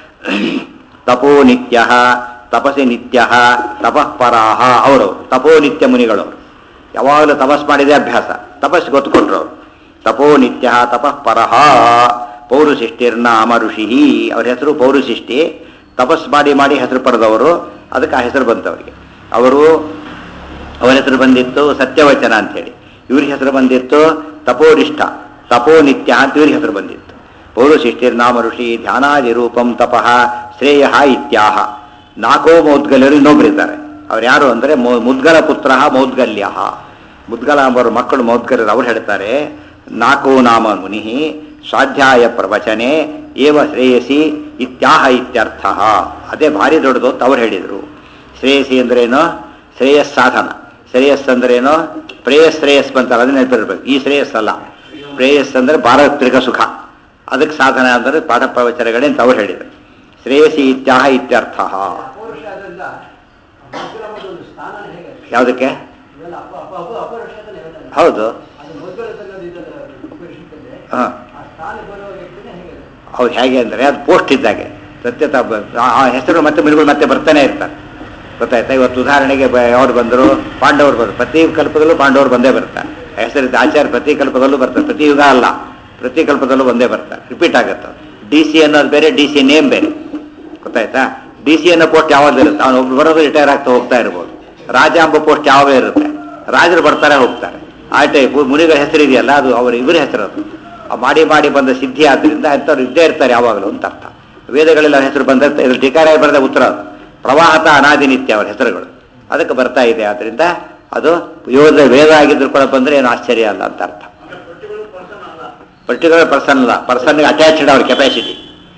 ತಪೋ ನಿತ್ಯ ತಪಸಿ ನಿತ್ಯ ತಪಃಪರಾಹ ಅವರು ತಪೋ ನಿತ್ಯ ಮುನಿಗಳು ಯಾವಾಗಲೂ ತಪಸ್ ಮಾಡಿದೆ ಅಭ್ಯಾಸ ತಪಸ್ ಗೊತ್ತು ಕೊಟ್ರು ಅವರು ತಪೋ ನಿತ್ಯ ತಪಃಪರಹ ಪೌರುಶಿಷ್ಟಿರ್ನಾಮ ಋಷಿ ಅವ್ರ ಹೆಸರು ಪೌರುಶಿಷ್ಟಿ ತಪಸ್ ಮಾಡಿ ಮಾಡಿ ಹೆಸರು ಪಡೆದವರು ಅದಕ್ಕೆ ಆ ಹೆಸರು ಬಂತು ಅವರಿಗೆ ಅವರು ಅವರ ಹೆಸರು ಬಂದಿತ್ತು ಸತ್ಯವಚನ ಅಂತೇಳಿ ಇವ್ರಿಗೆ ಹೆಸರು ಬಂದಿತ್ತು ತಪೋನಿಷ್ಠ ತಪೋನಿತ್ಯ ಅಂತ ಇವ್ರಿಗೆ ಹೆಸರು ಬಂದಿತ್ತು ಪೌರುಶಿಷ್ಟಿರ್ನಾಮ ಋಷಿ ಧ್ಯಾನಾದಿ ರೂಪಂ ತಪಃ ಶ್ರೇಯ ಇತ್ಯಾಹ ನಾಲ್ಕೋ ಮೌದ್ಗಲ್ಯರು ಇನ್ನೊಬ್ಬರಿದ್ದಾರೆ ಅವ್ರು ಯಾರು ಅಂದರೆ ಮೌ- ಮುದ್ಗಲ ಪುತ್ರ ಮೌದ್ಗಲ್ಯ ಮುದ್ಗಲ ಎಂಬರು ಮಕ್ಕಳು ಮೌದ್ಗಲ್ಯರು ಅವ್ರು ಹೇಳ್ತಾರೆ ನಾಲ್ಕು ನಾಮ ಮುನಿ ಸ್ವಾಧ್ಯಾಯ ಪ್ರವಚನೆ ಏವ ಶ್ರೇಯಸಿ ಇತ್ಯಾಹ ಇತ್ಯರ್ಥ ಅದೇ ಭಾರಿ ದೊಡ್ಡದು ಅಂತ ಅವ್ರು ಹೇಳಿದರು ಶ್ರೇಯಸಿ ಅಂದ್ರೇನು ಶ್ರೇಯಸ್ ಸಾಧನ ಶ್ರೇಯಸ್ ಅಂದ್ರೇನು ಪ್ರೇಯಸ್ ಶ್ರೇಯಸ್ ಬಂತಲ್ಲ ಅದನ್ನ ನೆನಪಿರ್ಬೇಕು ಈ ಶ್ರೇಯಸ್ ಅಲ್ಲ ಪ್ರೇಯಸ್ ಅಂದ್ರೆ ಪಾರತ್ರಿಕ ಸುಖ ಅದಕ್ಕೆ ಸಾಧನ ಅಂದರೆ ಪಾಠ ಪ್ರವಚನಗಳೇ ಅಂತ ಅವ್ರು ಹೇಳಿದರು ಶ್ರೇಯಸಿ ಇತ್ಯಾಹ ಇತ್ಯರ್ಥ ಪೌರುಷ ಅದರಿಂದ ಮೊದಲ ಒಂದು ಸ್ಥಾನ ಹೇಗೆ ಯಾವುದಕ್ಕೆ ಇವೆಲ್ಲ ಅಪ ಅಪ ಅಪ ಅಪರುಷ ಅಂತ ಹೇಳ್ತಾರೆ ಹೌದು ಅದು ಮೊದಲದಲ್ಲಿ ಇದೆಲ್ಲ ಉಪನಿಷತ್ತಲ್ಲಿ ಹಾ. ಆ ಸ್ಥಾನ ಬರುವ ವ್ಯಕ್ತಿನೇ ಹೇಗೆ ಅವ್ರು ಹೇಗೆ ಅಂದರೆ ಅದು ಪೋಸ್ಟ್ ಇದ್ದಾಗೆ ಸತ್ಯತ ಆ ಹೆಸರು ಮತ್ತೆ ಮುನಿಗಳು ಮತ್ತೆ ಬರ್ತಾನೆ ಇರ್ತಾರೆ ಗೊತ್ತಾಯ್ತಾ ಇವತ್ತು ಉದಾಹರಣೆಗೆ ಬ- ಅವ್ರು ಬಂದರು ಪಾಂಡವರು ಬಂದರು ಪ್ರತಿ ಕಲ್ಪದಲ್ಲೂ ಪಾಂಡವರು ಬಂದೇ ಬರ್ತಾರೆ ಹೆಸರಿದ್ದ ಆಚಾರ್ಯ ಪ್ರತಿ ಕಲ್ಪದಲ್ಲೂ ಬರ್ತಾರೆ ಪ್ರತಿ ಯುಗ ಅಲ್ಲ ಪ್ರತಿ ಕಲ್ಪದಲ್ಲೂ ಬಂದೇ ಬರ್ತಾರೆ ರಿಪೀಟ್ ಆಗುತ್ತೆ ಡಿ ಸಿ ಅನ್ನೋದು ಬೇರೆ ಡಿ ಸಿ ನೇಮ್ ಬೇರೆ ಗೊತ್ತಾಯ್ತಾ ಡಿ ಸಿ ಅನ್ನೋ ಪೋಸ್ಟ್ ಯಾವಾಗ ಇರುತ್ತೆ ಅವನು ಒಬ್ರು ಬರೋದು ರಿಟೈರ್ ಆಗ್ತಾ ಹೋಗ್ತಾ ಇರ್ಬೋದು ರಾಜ ಎಂಬ ಪೋಸ್ಟ್ ಯಾವಾಗ ಇರುತ್ತೆ ರಾಜರು ಬರ್ತಾರೆ ಹೋಗ್ತಾರೆ ಆ ಟೈಪ್ ಮುನಿಗಳ ಹೆಸರು ಇದೆಯಲ್ಲ ಅದು ಅವರ ಇವರ ಹೆಸರು ಅದು ಆ ಮಾಡಿ ಮಾಡಿ ಬಂದ ಸಿದ್ಧಿ ಆದ್ರಿಂದ ಅಂಥವ್ರು ಇದ್ದೇ ಇರ್ತಾರೆ ಯಾವಾಗಲೂ ಅಂತ ಅರ್ಥ ವೇದಗಳೆಲ್ಲ ಹೆಸರು ಬಂದಿರುತ್ತೆ ಇದ್ರ ಟಿಕಾರ ಬರೆದ ಉತ್ತರ ಅದು ಪ್ರವಾಹತ ಅನಾದಿ ನಿತ್ಯ ಅವರ ಹೆಸರುಗಳು ಅದಕ್ಕೆ ಬರ್ತಾ ಇದೆ ಆದ್ರಿಂದ ಅದು ಯೋಧ ವೇದ ಆಗಿದ್ರು ಕೂಡ ಬಂದ್ರೆ ಏನು ಆಶ್ಚರ್ಯ ಅಲ್ಲ ಅಂತ ಅರ್ಥ ಪರ್ಟಿಕ್ಯುಲರ್ ಪರ್ಸನ್ ಅಲ್ಲ ಪರ್ಸನ್ಗೆ ಅಟ್ಯಾಚ್ಡ್ ಅವ್ರ ಕೆಪಾಸಿಟಿ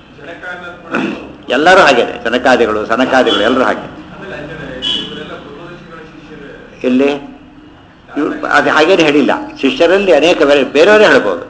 ಎಲ್ಲರೂ ಹಾಗೆ ಜನಕಾದಿಗಳು ಸನಕಾದಿಗಳು ಎಲ್ಲರೂ ಹಾಗೆ ಇಲ್ಲಿ ಇವ್ರು ಅದು ಹಾಗೇನು ಹೇಳಿಲ್ಲ ಶಿಷ್ಯರಲ್ಲಿ ಅನೇಕ ಬೇರೆ ಬೇರೆಯವರೇ ಹೇಳ್ಬೋದು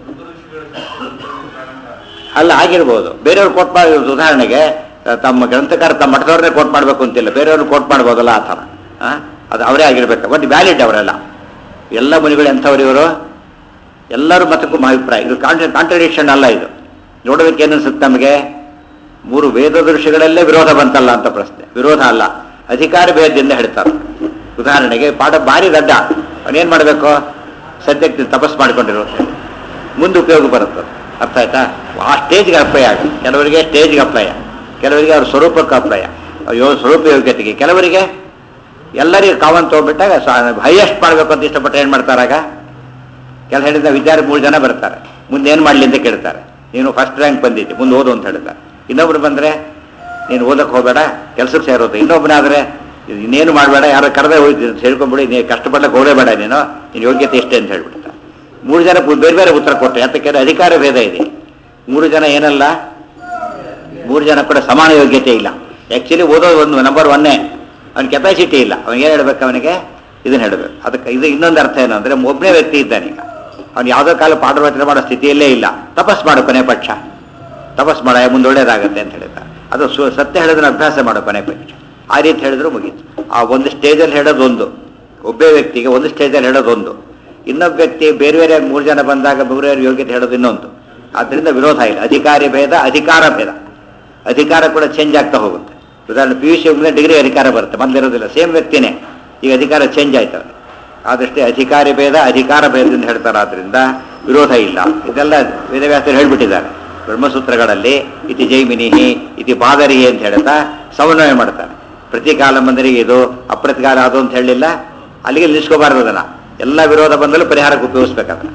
ಅಲ್ಲ ಆಗಿರ್ಬೋದು ಬೇರೆಯವ್ರು ಕೋಟ್ ಮಾಡಿ ಉದಾಹರಣೆಗೆ ತಮ್ಮ ಗ್ರಂಥಕಾರ ತಮ್ಮ ಮಠದವ್ರನ್ನೇ ಕೋಟ್ ಮಾಡಬೇಕು ಅಂತಿಲ್ಲ ಬೇರೆಯವ್ರನ್ನ ಕೋಟ್ ಮಾಡ್ಬೋದಲ್ಲ ಆ ಥರ ಆ? ಅದು ಅವರೇ ಆಗಿರ್ಬೇಕು ಬಟ್ ವ್ಯಾಲಿಡ್ ಅವರೆಲ್ಲ ಎಲ್ಲ ಮುನಿಗಳು ಎಂಥವ್ರು ಇವರು ಎಲ್ಲರೂ ಮತಕ್ಕೂ ಅಭಿಪ್ರಾಯ ಇದು ಕಾಂಟ್ರ ಕಾಂಟ್ರಡಿಕ್ಷನ್ ಅಲ್ಲ ಇದು ನೋಡೋದಕ್ಕೆ ಏನು ಅನ್ಸುತ್ತೆ ನಮಗೆ ಮೂರು ವೇದ ದೃಶ್ಯಗಳಲ್ಲೇ ವಿರೋಧ ಬಂತಲ್ಲ ಅಂತ ಪ್ರಶ್ನೆ ವಿರೋಧ ಅಲ್ಲ ಅಧಿಕಾರ ಭೇದದಿಂದ ಹೇಳ್ತಾರೆ ಉದಾಹರಣೆಗೆ ಪಾಠ ಭಾರಿ ದಡ್ಡ ಅವನೇನು ಮಾಡಬೇಕು ಸದ್ಯಕ್ಕೆ ತಪಸ್ ಮಾಡಿಕೊಂಡಿರು ಅಂತ ಹೇಳಿ. ಮುಂದೆ ಉಪಯೋಗ ಬರುತ್ತೆ ಅರ್ಥ ಆಯ್ತಾ ಆ ಸ್ಟೇಜ್ಗೆ ಅಪ್ಲೈ ಆಗುತ್ತೆ ಕೆಲವರಿಗೆ ಸ್ಟೇಜ್ಗೆ ಅಪ್ಲೈ ಕೆಲವರಿಗೆ ಅವ್ರ ಸ್ವರೂಪಕ್ಕೆ ಅಪ್ಲೈ ಯೋ ಸ್ವರೂಪ ಯೋಗ್ಯತೆಗೆ ಕೆಲವರಿಗೆ ಎಲ್ಲರಿಗೂ ಕಾಮನ್ ತೊಗೊಂಡ್ಬಿಟ್ಟಾಗ ಹೈಯೆಸ್ಟ್ ಮಾಡಬೇಕು ಅಂತ ಇಷ್ಟಪಟ್ಟು ಏನು ಮಾಡ್ತಾರಾಗ ಕೆಲ ಹೇಳಿದ ವಿದ್ಯಾರ್ಥಿ ಮೂರು ಜನ ಬರ್ತಾರೆ ಮುಂದೆ ಏನು ಮಾಡಲಿ ಅಂತ ಕೇಳ್ತಾರೆ ನೀನು ಫಸ್ಟ್ ರ್ಯಾಂಕ್ ಬಂದಿದ್ದೆ ಮುಂದೆ ಓದು ಅಂತ ಹೇಳ್ತಾರೆ ಇನ್ನೊಬ್ರು ಬಂದರೆ ನೀನು ಓದಕ್ಕೆ ಹೋಗಬೇಡ ಕೆಲಸಕ್ಕೆ ಸೇರೋದು ಇನ್ನೊಬ್ಬನಾದರೆ ಇನ್ನೇನು ಮಾಡಬೇಡ ಯಾರು ಕರೆದೇ ಹೋಯ್ತು ಅಂತ ಹೇಳ್ಕೊಂಬಿಡಿ ನೀನು ಕಷ್ಟಪಡ್ಲಿಕ್ಕೆ ಹೋಗಲೇಬೇಡ ನೀನು ನಿನ್ನ ಯೋಗ್ಯತೆ ಎಷ್ಟೇ ಅಂತ ಹೇಳ್ಬಿಡ್ತಾರೆ ಮೂರು ಜನ ಪು- ಬೇರೆ ಬೇರೆ ಉತ್ತರ ಕೊಟ್ಟರೆ ಯಾತಕ್ಕೆ ಅಧಿಕಾರ ಭೇದ ಇದೆ ಮೂರು ಜನ ಏನಲ್ಲ ಮೂರು ಜನ ಕೂಡ ಸಮಾನ ಯೋಗ್ಯತೆ ಇಲ್ಲ ಆ್ಯಕ್ಚುಲಿ ಓದೋದು ಒಂದು ನಂಬರ್ ಒನ್ನೇ ಅವನ ಕೆಪಾಸಿಟಿ ಇಲ್ಲ ಅವನಿಗೆ ಏನು ಹೇಳ್ಬೇಕು ಅವನಿಗೆ ಇದನ್ನ ಹೇಳಬೇಕು ಅದಕ್ಕೆ ಇದು ಇನ್ನೊಂದು ಅರ್ಥ ಏನು ಅಂದರೆ ಒಬ್ಬನೇ ವ್ಯಕ್ತಿ ಇದ್ದಾನೀಗ ಅವ್ನು ಯಾವುದೋ ಕಾಲ ಪಾಠವಚನ ಮಾಡೋ ಸ್ಥಿತಿಯಲ್ಲೇ ಇಲ್ಲ ತಪಸ್ ಮಾಡು ಕೊನೆ ಪಕ್ಷ ತಪಸ್ ಮಾಡ ಮುಂದೆ ಒಳ್ಳೇದಾಗತ್ತೆ ಅಂತ ಹೇಳಿದ ಅದು ಸು ಸತ್ಯ ಹೇಳೋದನ್ನ ಅಭ್ಯಾಸ ಮಾಡೋ ಕೊನೆ ಪಕ್ಷ ಆ ರೀತಿ ಹೇಳಿದ್ರು ಮುಗೀತು ಆ ಒಂದು ಸ್ಟೇಜಲ್ಲಿ ಹೇಳೋದು ಒಂದು ಒಬ್ಬೇ ವ್ಯಕ್ತಿಗೆ ಒಂದು ಸ್ಟೇಜಲ್ಲಿ ಹೇಳೋದು ಒಂದು ಇನ್ನೊಬ್ಬ ವ್ಯಕ್ತಿ ಬೇರೆ ಬೇರೆ ಮೂರು ಜನ ಬಂದಾಗ ಬೇರೆ ಬೇರೆ ಯೋಗ್ಯತೆ ಹೇಳೋದು ಇನ್ನೊಂದು ಆದ್ದರಿಂದ ವಿರೋಧ ಇಲ್ಲ ಅಧಿಕಾರಿ ಭೇದ ಅಧಿಕಾರ ಭೇದ ಅಧಿಕಾರ ಕೂಡ ಚೇಂಜ್ ಆಗ್ತಾ ಹೋಗುತ್ತೆ ಉದಾಹರಣೆ ಪಿ ಯು ಸಿ ಮುಗಿದ್ರೆ ಡಿಗ್ರಿ ಅಧಿಕಾರ ಬರುತ್ತೆ ಮೊದಲಿರೋದಿಲ್ಲ ಸೇಮ್ ವ್ಯಕ್ತಿನೇ ಈಗ ಅಧಿಕಾರ ಚೇಂಜ್ ಆಯ್ತವೆ ಆದಷ್ಟೇ ಅಧಿಕಾರಿ ಭೇದ ಅಧಿಕಾರ ಭೇದದಿಂದ ಹೇಳ್ತಾರೆ ಆದ್ರಿಂದ ವಿರೋಧ ಇಲ್ಲ ಇದೆಲ್ಲ ವೇದವ್ಯಾಸರು ಹೇಳ್ಬಿಟ್ಟಿದ್ದಾರೆ ಬ್ರಹ್ಮಸೂತ್ರಗಳಲ್ಲಿ ಇತಿ ಜೈಮಿನಿಹಿ ಇತಿ ಬಾದರಿಹಿ ಅಂತ ಹೇಳ್ತಾ ಸಮನ್ವಯ ಮಾಡ್ತಾರೆ ಪ್ರತಿಕಾಲ ಬಂದರಿಗೆ ಇದು ಅಪ್ರತಿಕಾಲ ಅದು ಅಂತ ಹೇಳಲಿಲ್ಲ ಅಲ್ಲಿಗೆ ನಿಲ್ಲಿಸ್ಕೋಬಾರ್ದು ಅದನ್ನ ಎಲ್ಲ ವಿರೋಧ ಬಂದಲ್ಲೂ ಪರಿಹಾರಕ್ಕೆ ಉಪಯೋಗಿಸ್ಬೇಕದನ್ನ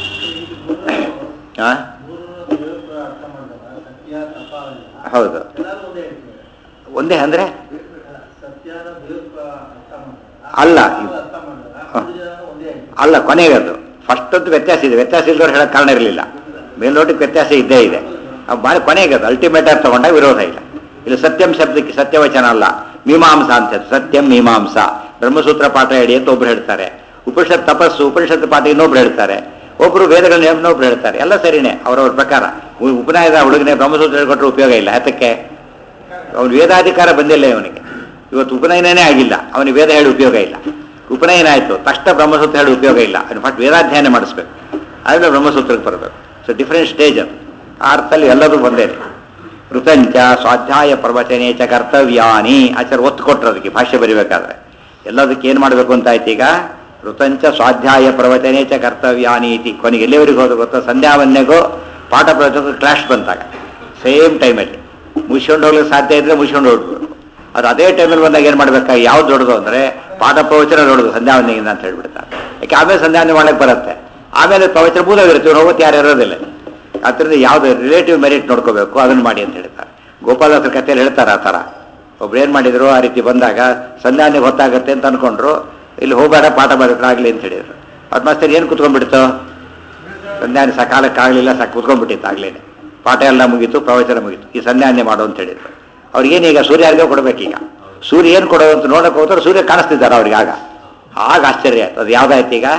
ಆ? ಅರ್ಥ ಮಾಡಿದಾಗ ಸತ್ಯ ತಪ ಅಲ್ಲ. ಹೌದು ಎಲ್ಲರೂ ಒಂದೇ ಹೇಳ್ತಾರೆ ಒಂದೇ ಅಂದ್ರೆ ಸತ್ಯನ ದೇವ್ರ ಅರ್ಥ ಮಾಡಿದಾಗ ಅಲ್ಲ. ಅರ್ಥ ಮಾಡಿದಾಗ ಹ. ಮೂರು ಜನ ಒಂದೇ ಹೇಳ್ತಾರೆ ಅಲ್ಲ ಕೊನೆಗೆ ಅದು ಫಸ್ಟ್ ಅಂತೂ ವ್ಯತ್ಯಾಸ ಇದೆ ವ್ಯತ್ಯಾಸ ಇಲ್ದವ್ರು ಹೇಳಕ್ ಕಾರಣ ಇರಲಿಲ್ಲ ಮೇಲ್ನೋಟಕ್ಕೆ ವ್ಯತ್ಯಾಸ ಇದ್ದೇ ಇದೆ ಅವ್ ಭಾಳ ಕೊನೆಗೆ ಅದು ಅಲ್ಟಿಮೇಟ್ ಆಗಿ ತಗೊಂಡಾಗ ವಿರೋಧ ಇಲ್ಲ ಇಲ್ಲಿ ಸತ್ಯಂ ಶಬ್ದಕ್ಕೆ ಸತ್ಯವಚನ ಅಲ್ಲ ಮೀಮಾಂಸ ಅಂತ ಹೇಳ್ತಾರೆ. ಸತ್ಯಂ ಮೀಮಾಂಸ ಬ್ರಹ್ಮಸೂತ್ರ ಪಾಠ ಹೇಳಿ ಅಂತ ಒಬ್ರು ಹೇಳ್ತಾರೆ ಉಪನಿಷತ್ ತಪಸ್ಸು ಉಪನಿಷತ್ ಪಾಠ ಇನ್ನೊಬ್ರು ಹೇಳ್ತಾರೆ ಒಬ್ರು ವೇದಗಳನ್ನ ಇನ್ನೊಬ್ರು ಹೇಳ್ತಾರೆ ಎಲ್ಲ ಸರಿನೇ ಅವರವ್ರ ಪ್ರಕಾರ ಉ- ಉಪನಯದ ಹುಡುಗನೇ ಬ್ರಹ್ಮಸೂತ್ರ ಹೇಳ್ಕೊಟ್ರೆ ಉಪಯೋಗ ಇಲ್ಲ ಯಾತಕ್ಕೆ ಅವನು ವೇದಾಧಿಕಾರ ಬಂದಿಲ್ಲ ಇವನಿಗೆ ಇವತ್ತು ಉಪನಯನನೇ ಆಗಿಲ್ಲ ಅವನಿಗೆ ವೇದ ಹೇಳಿ ಉಪಯೋಗ ಇಲ್ಲ ಉಪನಯನ ಆಯಿತು ತಕ್ಷಣ ಬ್ರಹ್ಮಸೂತ್ರ ಹೇಳಿ ಉಪಯೋಗ ಇಲ್ಲ ಅವನು ಫಸ್ಟ್ ವೇದಾಧ್ಯಯನ ಮಾಡಿಸ್ಬೇಕು ಆಮೇಲೆ ಬ್ರಹ್ಮಸೂತ್ರಕ್ಕೆ ಬರಬೇಕು ಸೊ ಡಿಫ್ರೆಂಟ್ ಸ್ಟೇಜ್ ಅದು ಆ ಅರ್ಥದಲ್ಲಿ ಎಲ್ಲರೂ ಬಂದೇ ಋತಂಚ ಸ್ವಾಧ್ಯಾಯ ಪ್ರವಚನೆ ಚ ಕರ್ತವ್ಯಾನಿ ಆಚಾರ ಒತ್ತು ಕೊಟ್ಟರು ಅದಕ್ಕೆ ಭಾಷೆ ಬರಿಬೇಕಾದ್ರೆ ಎಲ್ಲದಕ್ಕೆ ಏನು ಮಾಡಬೇಕು ಅಂತ ಆಯ್ತು ಈಗ ಋತಂಚ ಸ್ವಾಧ್ಯಾಯ ಪ್ರವಚನೆ ಚ ಕರ್ತವ್ಯಾನಿ ಇತಿ ಕೊನೆಗೆ ಎಲ್ಲಿವರೆಗೂ ಹೋದ ಗೊತ್ತಾ ಸಂಧ್ಯಾವಂದನೆಗೂ ಪಾಠ ಪ್ರವಚನ ಕ್ಲಾಶ್ ಬಂತಾಗ ಸೇಮ್ ಟೈಮಲ್ಲಿ ಮುಗಿಸ್ಕೊಂಡು ಹೋಗ್ಲಿಕ್ಕೆ ಸಾಧ್ಯ ಇದ್ರೆ ಮುಗಿಸ್ಕೊಂಡು ಹೋಗ್ಬೇಕು ಅದು ಅದೇ ಟೈಮಲ್ಲಿ ಬಂದಾಗ ಏನು ಮಾಡ್ಬೇಕಾಗಿ ಯಾವ್ದು ದೊಡ್ಡದು ಅಂದರೆ ಪಾಠ ಪ್ರವಚನ ದೊಡ್ಡದು ಸಂಧ್ಯಾವಂದನೆಗಿಂತ ಅಂತ ಹೇಳ್ಬಿಡ್ತಾರೆ ಯಾಕೆ ಆಮೇಲೆ ಸಂಧ್ಯಾವಂದನೆ ಮಾಡಕ್ಕೆ ಬರುತ್ತೆ ಆಮೇಲೆ ಪ್ರವಚನ ಬೂದಾಗಿರ್ತೀವಿ ಹೋಗುತ್ತೆ ಯಾರು ಇರೋದಿಲ್ಲ ಅದರಿಂದ ಯಾವ್ದು ರಿಲೇಟಿವ್ ಮೆರಿಟ್ ನೋಡ್ಕೋಬೇಕು ಅದನ್ನು ಮಾಡಿ ಅಂತ ಹೇಳ್ತಾರೆ ಗೋಪಾಲದಾಸರ ಕಥೆಯಲ್ಲಿ ಹೇಳ್ತಾರೆ ಆ ಥರ ಒಬ್ರು ಏನು ಮಾಡಿದ್ರು ಆ ರೀತಿ ಬಂದಾಗ ಸಂಧ್ಯಾವನೆಗೆ ಹೊತ್ತಾಗತ್ತೆ ಅಂತ ಅನ್ಕೊಂಡ್ರು ಇಲ್ಲಿ ಹೋಗಬೇಡ ಪಾಠ ಆಗಲಿ ಅಂತ ಹೇಳಿದ್ರು ಅದು ಮಾಸ್ತರ್ ಏನು ಕುತ್ಕೊಂಡ್ಬಿಡ್ತು ಸಂಧ್ಯಾನೆ ಸಕಾಲಕ್ಕೆ ಆಗಲಿಲ್ಲ ಸಾಕು ಕುತ್ಕೊಂಡ್ಬಿಟ್ಟಿತ್ತು ಆಗ್ಲೇನೆ ಪಾಠ ಎಲ್ಲ ಮುಗೀತು ಪ್ರವಚನ ಮುಗೀತು ಈ ಸಂಧ್ಯಾನೆ ಮಾಡು ಅಂತ ಹೇಳಿದ್ರು ಅವ್ರಿಗೇನೀಗ ಸೂರ್ಯ ಅರ್ಘ್ಯ ಕೊಡ್ಬೇಕೀಗ ಸೂರ್ಯ ಏನು ಕೊಡೋದು ಅಂತ ನೋಡಕ್ಕೆ ಹೋದ್ರೆ ಸೂರ್ಯ ಕಾಣಿಸ್ತಿದ್ದಾರೆ ಅವ್ರಿಗೆ ಆಗ ಆಗ ಆಶ್ಚರ್ಯ ಆಯ್ತು ಅದು ಯಾವ್ದಾಯ್ತು ಈಗ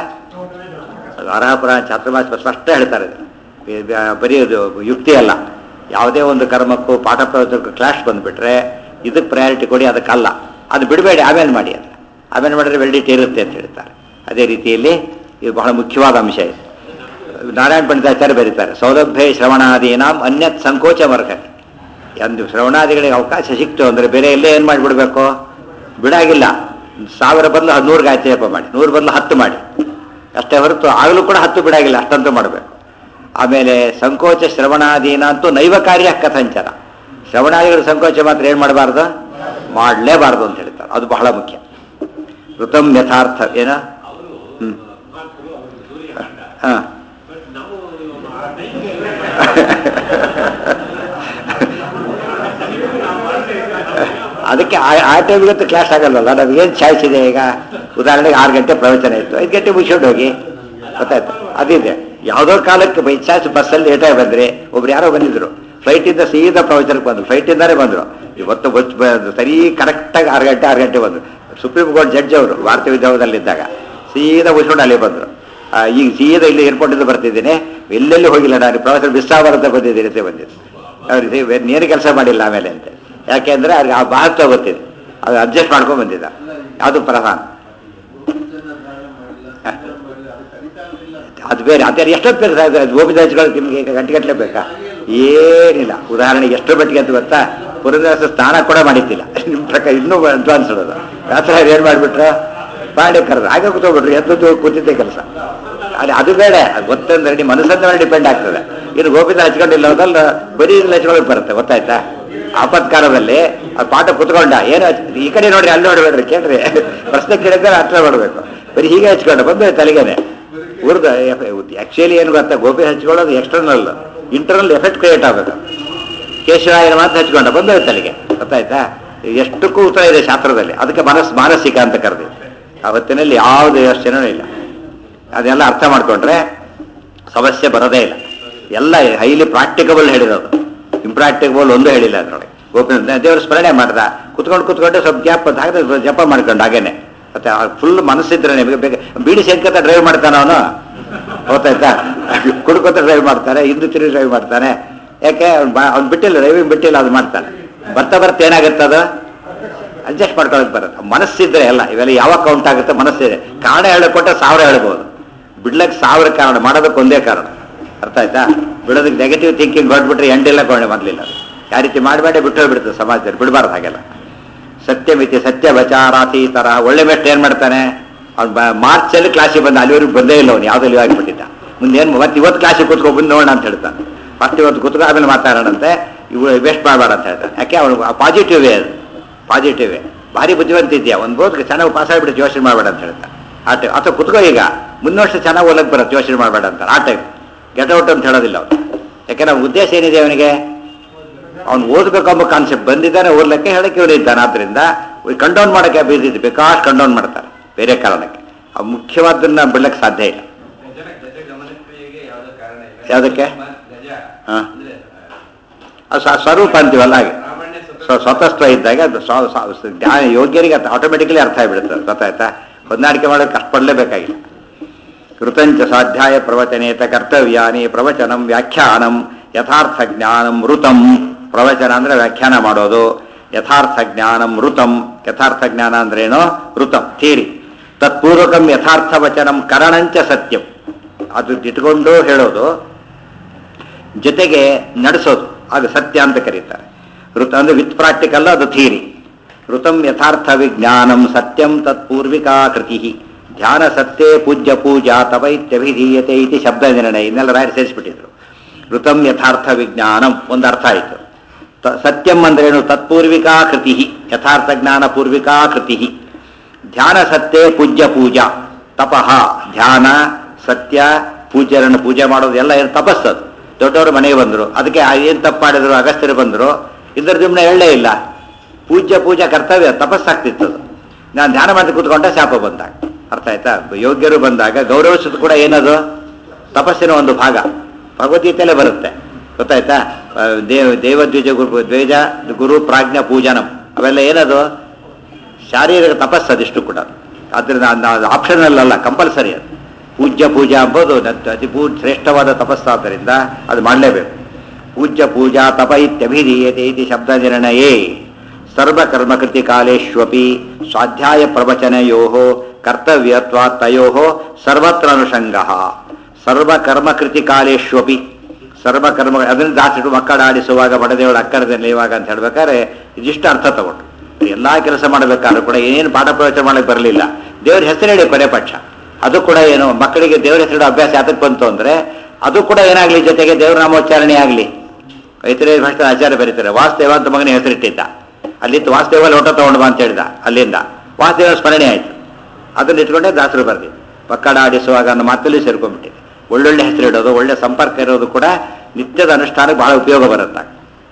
ಅರಹಪುರ ಚಾತುರ್ಮಾಸ ಸ್ಪಷ್ಟ ಹೇಳ್ತಾರೆ ಇದನ್ನ. ಬೆ- ಬೆ- ಬರೀ ಅದು ಯುಕ್ತಿ ಅಲ್ಲ ಯಾವುದೇ ಒಂದು ಕರ್ಮಕ್ಕೂ ಪಾಠ ಪ್ರವಚನಕ್ಕೂ ಕ್ಲಾಶ್ ಬಂದುಬಿಟ್ರೆ ಇದಕ್ಕೆ ಪ್ರಯಾರಿಟಿ ಕೊಡಿ ಅದಕ್ಕಲ್ಲ ಅದು ಬಿಡಬೇಡಿ ಆಮೇಲೆ ಮಾಡಿ ಅದು ಆಮೇಲೆ ಮಾಡಿದ್ರೆ ವೆಲ್ಡಿಟಿ ಇರುತ್ತೆ ಅಂತ ಹೇಳ್ತಾರೆ ಅದೇ ರೀತಿಯಲ್ಲಿ ಇದು ಬಹಳ ಮುಖ್ಯವಾದ ಅಂಶ ಇದು ನಾರಾಯಣ ಪಂಡಿತಾಚಾರ್ಯ ಬರೀತಾರೆ ಸೌಲಭ್ಯ ಶ್ರವಣಾದೀನಾಂ ಅನ್ಯತ್ ಸಂಕೋಚ ವರ್ಗಕ್ಕೆ ಒಂದು ಶ್ರವಣಾದಿಗಳಿಗೆ ಅವಕಾಶ ಸಿಕ್ತು ಅಂದರೆ ಬೇರೆ ಎಲ್ಲೇ ಏನು ಮಾಡಿಬಿಡ್ಬೇಕು ಬಿಡಾಗಿಲ್ಲ ಸಾವಿರ ಬದಲು ನೂರು ಗಾಯತ್ರಿ ಜಪ ಮಾಡಿ ನೂರು ಬದಲು ಹತ್ತು ಮಾಡಿ ಅಷ್ಟೇ ಹೊರತು ಆಗಲೂ ಕೂಡ ಹತ್ತು ಬಿಡಾಗಿಲ್ಲ ಅಷ್ಟಂತೂ ಮಾಡಬೇಕು ಆಮೇಲೆ ಸಂಕೋಚ ಶ್ರವಣಾದೀನ ಅಂತೂ ನೈವ ಕಾರ್ಯ ಕಥಂಚನ ಶ್ರವಣಾದಿಗಳ ಸಂಕೋಚ ಮಾತ್ರ ಏನು ಮಾಡಬಾರ್ದು ಮಾಡಲೇಬಾರ್ದು ಅಂತ ಹೇಳ್ತಾರೆ ಅದು ಬಹಳ ಮುಖ್ಯ ಋತಂ ಯಥಾರ್ಥ ಏನ ಹ್ಮ್ ಹಾಂ ಅದಕ್ಕೆ ಆ- ಆ ಟೈಮ್ಗಂತೂ ಕ್ಲಾಸ್ ಆಗಲ್ವಲ್ಲ ನಮಗೇನು ಚಾಯ್ಸ್ ಇದೆ ಈಗ ಉದಾಹರಣೆಗೆ ಆರು ಗಂಟೆ ಪ್ರವಚನ ಇತ್ತು ಐದು ಗಂಟೆ ಮುಗಿಸ್ಕೊಂಡು ಹೋಗಿ ಗೊತ್ತಾಯ್ತು ಅದಿದೆ ಯಾವುದೋ ಕಾಲಕ್ಕೆ ಬೈ ಚಾಯ್ಸ್ ಬಸ್ಸಲ್ಲಿ ಲೇಟಾಗಿ ಬಂದರೆ ಒಬ್ರು ಯಾರೋ ಬಂದಿದ್ರು ಫ್ಲೈಟಿಂದ ಸೀದಾ ಪ್ರವಚನಕ್ಕೆ ಬಂದರು ಫ್ಲೈಟಿಂದಾನೇ ಬಂದರು ಇವತ್ತು ಬಸ್ ಬ- ಸರಿ ಕರೆಕ್ಟಾಗಿ ಆರು ಗಂಟೆ ಆರು ಗಂಟೆ ಬಂದರು ಸುಪ್ರೀಂ ಕೋರ್ಟ್ ಜಡ್ಜ್ ಅವರು ಭಾರತೀಯ ವಿದ್ಯಾಲಯದಲ್ಲಿದ್ದಾಗ ಸೀದಾ ಉಸ್ಕೊಂಡು ಅಲ್ಲಿ ಬಂದರು ಈಗ ಸೀದಾ ಇಲ್ಲಿ ಏರ್ಪೋರ್ಟಿಂದ ಬರ್ತಿದ್ದೀನಿ ಎಲ್ಲೆಲ್ಲಿ ಹೋಗಿಲ್ಲ ನಾನು ಪ್ರವಾಸ ವಿಶ್ರಾಮ ಅಂತ ಬಂದಿದ್ದೀನಿ ಅಂತ ಬಂದಿದ್ದು ಅವ್ರಿಗೆ ನೇರ ಕೆಲಸ ಮಾಡಿಲ್ಲ ಆಮೇಲೆ ಅಂತ ಯಾಕೆಂದ್ರೆ ಅವ್ರಿಗೆ ಆ ಮಹತ್ವ ಗೊತ್ತಿದೆ ಅದು ಅಡ್ಜಸ್ಟ್ ಮಾಡ್ಕೊಂಡು ಬಂದಿದ್ದ ಅದು ಪ್ರಧಾನ ಅದು ಬೇರೆ ಅದೇ ಎಷ್ಟೊತ್ತು ಬೇಕು ಸರ್ ಗೋಪಿ ಹಚ್ಕೊಳ್ಳೋಕೆ ನಿಮಗೆ ಈಗ ಗಂಟೆ ಗಟ್ಟಲೆ ಬೇಕಾ ಏನಿಲ್ಲ ಉದಾಹರಣೆಗೆ ಎಷ್ಟರ ಮಟ್ಟಿಗೆ ಅಂತ ಗೊತ್ತಾ ಪುರಂದರದಾಸ ಸ್ನಾನ ಕೂಡ ಮಾಡಿದ್ದಿಲ್ಲ ನಿಮ್ಮ ಪ್ರಕಾರ ಇನ್ನೂ ಅಡ್ವಾನ್ಸ್ ಇಡೋದು ರಾತ್ರಿ ಏನು ಮಾಡಿಬಿಟ್ರೆ ಮಾಡಿ ಕರೆದು ಹಾಗೆ ಕೂತ್ಕೊಬಿಟ್ರು ಎದ್ದು ಕೂತಿದ್ದೆ ಕೆಲಸ ಅಲ್ಲಿ ಅದು ಬೇಡ ಅದು ಗೊತ್ತಂದ್ರೆ ನಿಮ್ಮ ಮನಸ್ಸಂದ ಮೇಲೆ ಡಿಪೆಂಡ್ ಆಗ್ತದೆ ಇನ್ನು ಗೋಪಿತ ಹಚ್ಕೊಂಡಿಲ್ಲ ಹೋದಲ್ಲ ಬರೀ ಇಲ್ಲಿ ಹಚ್ಕೊಳ್ಳೋಕೆ ಬರುತ್ತೆ ಗೊತ್ತಾಯ್ತಾ ಆಪತ್ಕಾಲದಲ್ಲಿ ಆ ಪಾಠ ಕುತ್ಕೊಂಡ ಏನು ಹಚ್- ಈ ಕಡೆ ನೋಡ್ರಿ ಅಲ್ಲಿ ನೋಡ್ಬೇಡ್ರಿ ಕೇಳ್ರಿ ಪ್ರಶ್ನೆ ಕೇಳಿದ್ರೆ ಅರ್ಥ ಮಾಡಬೇಕು ಬರೀ ಹೀಗೆ ಹಚ್ಕೊಂಡ ಬಂದು ತಲೆಗೇನೆ ಉರ್ದ ಆಕ್ಚುಲಿ ಏನು ಗೊತ್ತಾ ಗೋಪಿ ಹಚ್ಕೊಳ್ಳೋದು ಎಕ್ಸ್ಟರ್ನಲ್ ಇಂಟರ್ನಲ್ ಎಫೆಕ್ಟ್ ಕ್ರಿಯೇಟ್ ಆಗಬೇಕು ಕೇಶವಾಯನ ಮಾತು ಹಚ್ಕೊಂಡ ಬಂದು ತಲೆಗೆ ಗೊತ್ತಾಯ್ತಾ ಎಷ್ಟಕ್ಕೂ ಉತ್ತರ ಇದೆ ಶಾಸ್ತ್ರದಲ್ಲಿ ಅದಕ್ಕೆ ಮನಸ್ ಮಾನಸಿಕ ಅಂತ ಕರೆದಿ ಆ ಹೊತ್ತಿನಲ್ಲಿ ಯಾವುದು ಯೋಚನೆ ಇಲ್ಲ ಅದೆಲ್ಲ ಅರ್ಥ ಮಾಡ್ಕೊಂಡ್ರೆ ಸಮಸ್ಯೆ ಬರೋದೇ ಇಲ್ಲ ಎಲ್ಲ ಹೈಲಿ ಪ್ರಾಕ್ಟಿಕಬಲ್ ಹೇಳಿರೋದು ಇಂಪ್ರಾಕ್ಟಿಕಬಲ್ ಒಂದು ಹೇಳಿಲ್ಲ ಅದರೊಳಗೆ ಗೋಪಿನಾಥ ದೇವರ ಸ್ಮರಣೆ ಮಾಡ್ದ ಕುತ್ಕೊಂಡು ಕುತ್ಕೊಂಡೆ ಸ್ವಲ್ಪ ಗ್ಯಾಪ್ ಅಂತ ಹಾಕಿದ್ರೆ ಜಪ ಮಾಡ್ಕೊಂಡು ಹಾಗೇನೆ ಮತ್ತೆ ಫುಲ್ ಮನಸ್ಸಿದ್ರೆ ನಿಮಗೆ ಬೇಗ ಬೀಡಿ ಸೇರ್ಕೊತ ಡ್ರೈವ್ ಮಾಡ್ತಾನೆ ಅವನು ಗೊತ್ತಾಯ್ತಾ ಕುಡ್ಕೊತ ಡ್ರೈವ್ ಮಾಡ್ತಾನೆ ಹಿಂದೆ ತಿರುಗಿ ಡ್ರೈವ್ ಮಾಡ್ತಾನೆ ಯಾಕೆ ಅವ್ನು ಬಾ ಅವ್ನು ಬಿಟ್ಟಿಲ್ಲ ಡ್ರೈವಿಂಗ್ ಬಿಟ್ಟಿಲ್ಲ ಅದು ಮಾಡ್ತಾನೆ ಬರ್ತಾ ಬರ್ತಾ ಏನಾಗುತ್ತೆ ಅದು ಅಡ್ಜಸ್ಟ್ ಮಾಡ್ಕೊಳಕ್ ಬರುತ್ತೆ ಮನಸ್ಸಿದ್ರೆ ಎಲ್ಲ ಇವೆಲ್ಲ ಯಾವಾಗ ಕೌಂಟ್ ಆಗುತ್ತೆ ಮನಸ್ಸಿದೆ ಕಾರಣ ಹೇಳಿಕೊಟ್ರೆ ಸಾವಿರ ಹೇಳ್ಬೋದು ಬಿಡ್ಲಕ್ಕೆ ಸಾವಿರ ಕಾರಣ ಮಾಡೋದಕ್ಕೆ ಒಂದೇ ಕಾರಣ ಅರ್ಥ ಆಯ್ತಾ ಬಿಡೋದಕ್ಕೆ ನೆಗೆಟಿವ್ ಥಿಂಕಿಂಗ್ ಹೊರಟ್ಬಿಟ್ರೆ ಎಂಡೆಲ್ಲ ಕೊಂಡೆ ಮೊದಲಿಲ್ಲ ಯಾವ ರೀತಿ ಮಾಡಬೇಡಿ ಬಿಟ್ಟು ಹೋಗ್ಬಿಡುತ್ತೆ ಸಮಾಜದಲ್ಲಿ ಬಿಡಬಾರ್ದು ಹಾಗೆಲ್ಲ ಸತ್ಯಮಿತಿ ಸತ್ಯ ವಚಾರಾತಿ ಈ ಥರ ಒಳ್ಳೆ ಮೆಸ್ಟ್ ಏನು ಮಾಡ್ತಾನೆ ಅವ್ನು ಬ ಮಾರ್ಚಲ್ಲಿ ಕ್ಲಾಸಿಗೆ ಬಂದ ಅಲ್ಲಿವರೆಗೂ ಬಂದೇ ಇಲ್ಲ ಅವ್ನು ಯಾವುದೋ ಲೀವ್ ಆಗಿಬಿಟ್ಟಿದ್ದ ಮುಂದೇನು ಮತ್ತೆ ಇವತ್ತು ಕ್ಲಾಸಿಗೆ ಕೂತ್ಕೊ ಬಂದು ನೋಡೋಣ ಅಂತ ಹೇಳ್ತಾನೆ ಫಸ್ಟ್ ಇವತ್ತು ಕೂತ್ಕೊ ಆಮೇಲೆ ಮಾತಾಡೋಣಂತೆ ಇವು ವೇಸ್ಟ್ ಮಾಡಬೇಡ ಅಂತ ಹೇಳ್ತಾನೆ ಯಾಕೆ ಅವನು ಪಾಸಿಟಿವ್ ವೇ ಅದು ಪಾಸಿಟಿವ್ ಭಾರಿ ಬುದ್ಧಿವಂತ ಇದೆಯಾ ಒಂದು ಬೋದ್ಗೆ ಚೆನ್ನಾಗಿ ಪಾಸ್ ಆಗಿಬಿಟ್ಟು ಯೋಚನೆ ಮಾಡಬೇಡ ಅಂತ ಹೇಳ್ತಾನೆ ಆ ಟೈಪ್ ಅಥವಾ ಕುತ್ಕೋ ಈಗ ಮುಂದಿನ ವರ್ಷ ಚೆನ್ನಾಗಿ ಓದಕ್ಕೆ ಬರುತ್ತೆ ಯೋಚನೆ ಮಾಡಬೇಡ ಅಂತಾರೆ ಆ ಟೈಪ್ ಗೆಟ್ ಔಟ್ ಅಂತ ಹೇಳೋದಿಲ್ಲ ಅವನು ಯಾಕೆಂದ್ರೆ ಅವ್ನ ಉದ್ದೇಶ ಏನಿದೆ ಅವನಿಗೆ ಅವ್ನು ಓದಬೇಕು ಎಂಬ ಕಾನ್ಸೆಪ್ಟ್ ಬಂದಿದ್ದಾನೆ ಓದ್ಲಿಕ್ಕೆ ಹೇಳಕ್ಕೆ ಇವನು ಇದ್ದಾನೆ ಆದ್ರಿಂದ ಕಂಡೌನ್ ಮಾಡೋಕ್ಕೆ ಬಿದ್ದಿದ್ದು ಬೇಕಾಷ್ಟು ಕಂಡೌನ್ ಮಾಡ್ತಾರೆ ಬೇರೆ ಕಾರಣಕ್ಕೆ ಆ ಮುಖ್ಯವಾದನ್ನ ಬಿಡ್ಲಿಕ್ಕೆ ಸಾಧ್ಯ ಇಲ್ಲ ಗಜ ಗಜ ಗಮನಕ್ರಿಯೆಗೆ ಯಾವುದೇ ಕಾರಣ ಇಲ್ಲ ಯಾವುದಕ್ಕೆ? ಗಜ ಹಾ. ಅಂದ್ರೆ ಅದು ಸ- ಸ್ವರೂಪ ಅಂತೀವಲ್ಲ ಹಾಗೆ ಪ್ರಾಮಾಣ್ಯ ಸ್ವ- ಸ್ವತಸ್ತ್ರ ಇದ್ದಾಗ ಅದು ಸ್ವ- ಸ್ವ- ಜ್ಞಾನ ಯೋಗ್ಯರಿಗೆ ಅದು ಆಟೋಮೆಟಿಕಲಿ ಅರ್ಥ ಆಗಿಬಿಡುತ್ತೆ ಅದು ಗೊತ್ತಾಯ್ತಾ ಹೊಂದಾಣಿಕೆ ಮಾಡೋಕೆ ಕಷ್ಟಪಡಲೇಬೇಕಾಗಿಲ್ಲ ಕೃತಂಚ ಸ್ವಾಧ್ಯಾಯ ಪ್ರವಚನೇತ ಕರ್ತವ್ಯಾನಿ ಪ್ರವಚನಂ ವ್ಯಾಖ್ಯಾನಂ ಯಥಾರ್ಥ ಜ್ಞಾನಂ ಋತಂ ಪ್ರವಚನ ಅಂದ್ರೆ ವ್ಯಾಖ್ಯಾನ ಮಾಡೋದು ಯಥಾರ್ಥ ಜ್ಞಾನಂ ಋತಂ ಯಥಾರ್ಥ ಜ್ಞಾನ ಅಂದ್ರೇನು ಋತಂ ಥಿಯರಿ ತತ್ಪೂರ್ವಕಂ ಯಥಾರ್ಥ ವಚನಂ ಕರಣಂಚ ಸತ್ಯಂ ಅದು ಇಟ್ಕೊಂಡು ಹೇಳೋದು ಜೊತೆಗೆ ನಡೆಸೋದು ಅದು ಸತ್ಯ ಅಂತ ಕರೀತಾರೆ ಋತ ಅಂದ್ರೆ ವಿತ್ ಪ್ರಾಕ್ಟಿಕಲ್ ಅದು ಥಿಯರಿ ಋತಂ ಯಥಾರ್ಥ ವಿಜ್ಞಾನಂ ಸತ್ಯಂ ತತ್ಪೂರ್ವಿಕಾ ಕೃತಿ ಧ್ಯಾನ ಸತ್ಯೇ ಪೂಜ್ಯ ಪೂಜಾ ತವೈತ್ಯಭಿಧೀಯತೆ ಇತಿ ಶಬ್ದ ನಿರ್ಣಯ ಇನ್ನೆಲ್ಲ ರಾಯರು ಸೇರಿಸ್ಬಿಟ್ಟಿದ್ರು ಋತಂ ಯಥಾರ್ಥ ವಿಜ್ಞಾನಂ ಒಂದು ಅರ್ಥ ಆಯಿತು ತ ಸತ್ಯಂ ಅಂದ್ರೇನು ತತ್ಪೂರ್ವಿಕಾ ಕೃತಿ ಯಥಾರ್ಥ ಜ್ಞಾನ ಪೂರ್ವಿಕಾ ಕೃತಿ ಧ್ಯಾನ ಸತ್ಯೇ ಪೂಜ್ಯ ಪೂಜಾ ತಪಃ ಧ್ಯಾನ ಸತ್ಯ ಪೂಜ್ಯರನ್ನು ಪೂಜೆ ಮಾಡೋದು ಎಲ್ಲ ಏನು ತಪಸ್ಸದು ದೊಡ್ಡವರು ಮನೆಗೆ ಬಂದರು ಅದಕ್ಕೆ ಏನು ತಪ್ಪು ಮಾಡಿದ್ರು ಅಗಸ್ತ್ಯರು ಬಂದರು ಇದ್ರ ಸುಮ್ಮನೆ ಹೇಳಲೇ ಇಲ್ಲ ಪೂಜ್ಯ ಪೂಜಾ ಕರ್ತವ್ಯ ತಪಸ್ಸಾಗ್ತಿತ್ತು ಅದು ನಾನು ಧ್ಯಾನ ಮಾಡಿ ಕೂತ್ಕೊಂಡೆ ಶಾಪ ಬಂದಾಗ ಅರ್ಥ ಆಯ್ತಾ ಯೋಗ್ಯರು ಬಂದಾಗ ಗೌರವಿಸೋದು ಕೂಡ ಏನದು ತಪಸ್ಸಿನ ಒಂದು ಭಾಗ ಭಗವದ್ಗೀತೆಯಲ್ಲೇ ಬರುತ್ತೆ ಗೊತ್ತಾಯ್ತಾ ಆ, ದೇವ ದೇವದ್ವಿಜ ಗುರು ದ್ವೇಜ ಗುರು ಪ್ರಾಜ್ಞ ಪೂಜನಂ ಅವೆಲ್ಲ ಏನದು ಶಾರೀರಿಕ ತಪಸ್ಸು ಅದಿಷ್ಟು ಕೂಡ ಆದ್ದರಿಂದ ಆಪ್ಷನಲ್ ಅಲ್ಲ ಕಂಪಲ್ಸರಿ ಅದು ಪೂಜ್ಯ ಪೂಜಾ ಎಂಬುದು ನತ್- ಅತಿ ಪೂ ಶ್ರೇಷ್ಠವಾದ ತಪಸ್ಸಾದ್ದರಿಂದ ಅದು ಮಾಡಲೇಬೇಕು ಪೂಜ್ಯ ಪೂಜಾ ತಪ ಇತ್ಯಭಿಧೀಯತೆ ಇತಿ ಶಬ್ದ ನಿರ್ಣಯೇ ಸರ್ವಕರ್ಮಕೃತಿ ಕಾಲೇಶ್ವಪಿ ಸ್ವಾಧ್ಯಾಯ ಪ್ರವಚನಯೋ ಕರ್ತವ್ಯತ್ವಾ ತಯೋ ಸರ್ವತ್ರ ಅನುಷಂಗ ಸರ್ವಕರ್ಮಕೃತಿ ಕಾಲೇಶ್ವಪಿ ಸರ್ವಕರ್ಮ ಅದನ್ನು ದಾಸಿಟ್ಟು ಮಕ್ಕಳ ಆಡಿಸುವಾಗ ಬಡದೇವಳು ಅಕ್ಕರದಲ್ಲಿ ಇವಾಗ ಅಂತ ಹೇಳ್ಬೇಕಾದ್ರೆ ಇದಿಷ್ಟು ಅರ್ಥ ತಗೊಂಡು ಎಲ್ಲ ಕೆಲಸ ಮಾಡಬೇಕಾದ್ರೂ ಕೂಡ ಏನೇನು ಪಾಠ ಪ್ರವಚನ ಮಾಡಕ್ಕೆ ಬರಲಿಲ್ಲ ದೇವ್ರ ಹೆಸರು ಹೇಳಿ ಕೊನೆ ಪಕ್ಷ ಅದು ಕೂಡ ಏನು ಮಕ್ಕಳಿಗೆ ದೇವ್ರ ಹೆಸರು ಅಭ್ಯಾಸ ಯಾತಕ್ಕೆ ಬಂತು ಅಂದ್ರೆ ಅದು ಕೂಡ ಏನಾಗ್ಲಿ ಜೊತೆಗೆ ದೇವ್ರ ನಾಮೋಚ್ಚಾರಣೆ ಆಗಲಿ ಐತರೇ ಭಾಷೆ ಆಚಾರ್ಯ ಬರೀತಾರೆ ವಾಸುದೇವ ಅಂತ ಮಗನಿಗೆ ಹೆಸರಿಟ್ಟಿದ್ದ ಅಲ್ಲಿತ್ತು ವಾಸುದೇವ ಲೋಟ ತಗೊಂಡು ಬಾ ಅಂತ ಹೇಳಿದ ಅಲ್ಲಿಂದ ವಾಸುದೇವ ಸ್ಮರಣೆ ಆಯ್ತು ಅದನ್ನ ಇಟ್ಕೊಂಡೆ ದಾಸರು ಬರ್ದಿ ಪಕ್ಕಡ ಆಡಿಸುವಾಗ ಅನ್ನೋ ಮಾತಲ್ಲಿ ಸೇರ್ಕೊಂಡ್ಬಿಟ್ಟಿದೆ ಒಳ್ಳೊಳ್ಳೆ ಹೆಸರು ಇಡೋದು ಒಳ್ಳೆ ಸಂಪರ್ಕ ಇರೋದು ಕೂಡ ನಿತ್ಯದ ಅನುಷ್ಠಾನಕ್ಕೆ ಬಹಳ ಉಪಯೋಗ ಬರುತ್ತೆ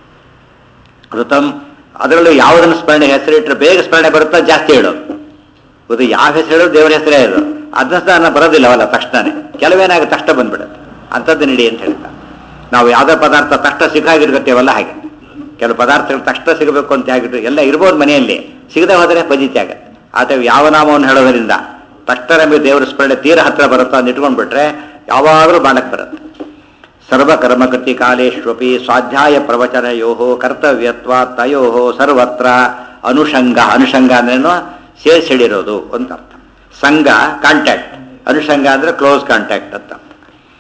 ಋತಂ ಅದರಲ್ಲೂ ಯಾವುದನ್ನು ಸ್ಮರಣೆ ಹೆಸರಿಟ್ಟರೆ ಬೇಗ ಸ್ಮರಣೆ ಬರುತ್ತೋ ಜಾಸ್ತಿ ಹೇಳೋದು ಇದು ಯಾವ ಹೆಸರು ಹೇಳೋದು ದೇವರ ಹೆಸರೇ ಇದು ಅದನ್ನ ಬರೋದಿಲ್ಲವಲ್ಲ ತಕ್ಷಣನೇ ಕೆಲವೇನಾಗುತ್ತೆ ತಕ್ಷಣ ಬಂದ್ಬಿಡುತ್ತೆ ಅಂಥದ್ದು ನಡಿ ಅಂತ ಹೇಳ್ತಾರೆ ನಾವು ಯಾವುದೇ ಪದಾರ್ಥ ತಕ್ಷಣ ಸಿಕ್ಕಾಗಿರ್ಗತ್ತೇವಲ್ಲ ಹಾಗೆ ಕೆಲವು ಪದಾರ್ಥಗಳು ತಕ್ಷಣ ಸಿಗಬೇಕು ಅಂತ ಆಗಿಟ್ಟು ಎಲ್ಲ ಇರ್ಬೋದು ಮನೆಯಲ್ಲಿ ಸಿಗದೆ ಹೋದರೆ ಪಜಿತಿ ಆಗತ್ತೆ ಆದರೆ ಯಾವ ನಾಮವನ್ನು ಹೇಳೋದರಿಂದ ತಕ್ಷಣ ನಮಗೆ ದೇವರ ಸ್ಮರಣೆ ತೀರ ಹತ್ರ ಬರುತ್ತೋ ಅಂತ ಇಟ್ಕೊಂಡ್ಬಿಟ್ರೆ ಯಾವಾಗಲೂ ಬಾಣಕ್ಕೆ ಬರುತ್ತೆ ಸರ್ವಕರ್ಮಕೃತಿ ಕಾಲೇಶ್ವಪಿ ಸ್ವಾಧ್ಯಾಯ ಪ್ರವಚನಯೋ ಕರ್ತವ್ಯತ್ವ ತಯೋ ಸರ್ವತ್ರ ಅನುಷಂಗ ಅನುಷಂಗ ಅಂದ್ರೇನು ಸೇರಿಸಿ ಹಿಡಿರೋದು ಅಂತ ಅರ್ಥ ಸಂಘ ಕಾಂಟ್ಯಾಕ್ಟ್ ಅನುಷಂಗ ಅಂದ್ರೆ ಕ್ಲೋಸ್ ಕಾಂಟ್ಯಾಕ್ಟ್ ಅಂತ ಅರ್ಥ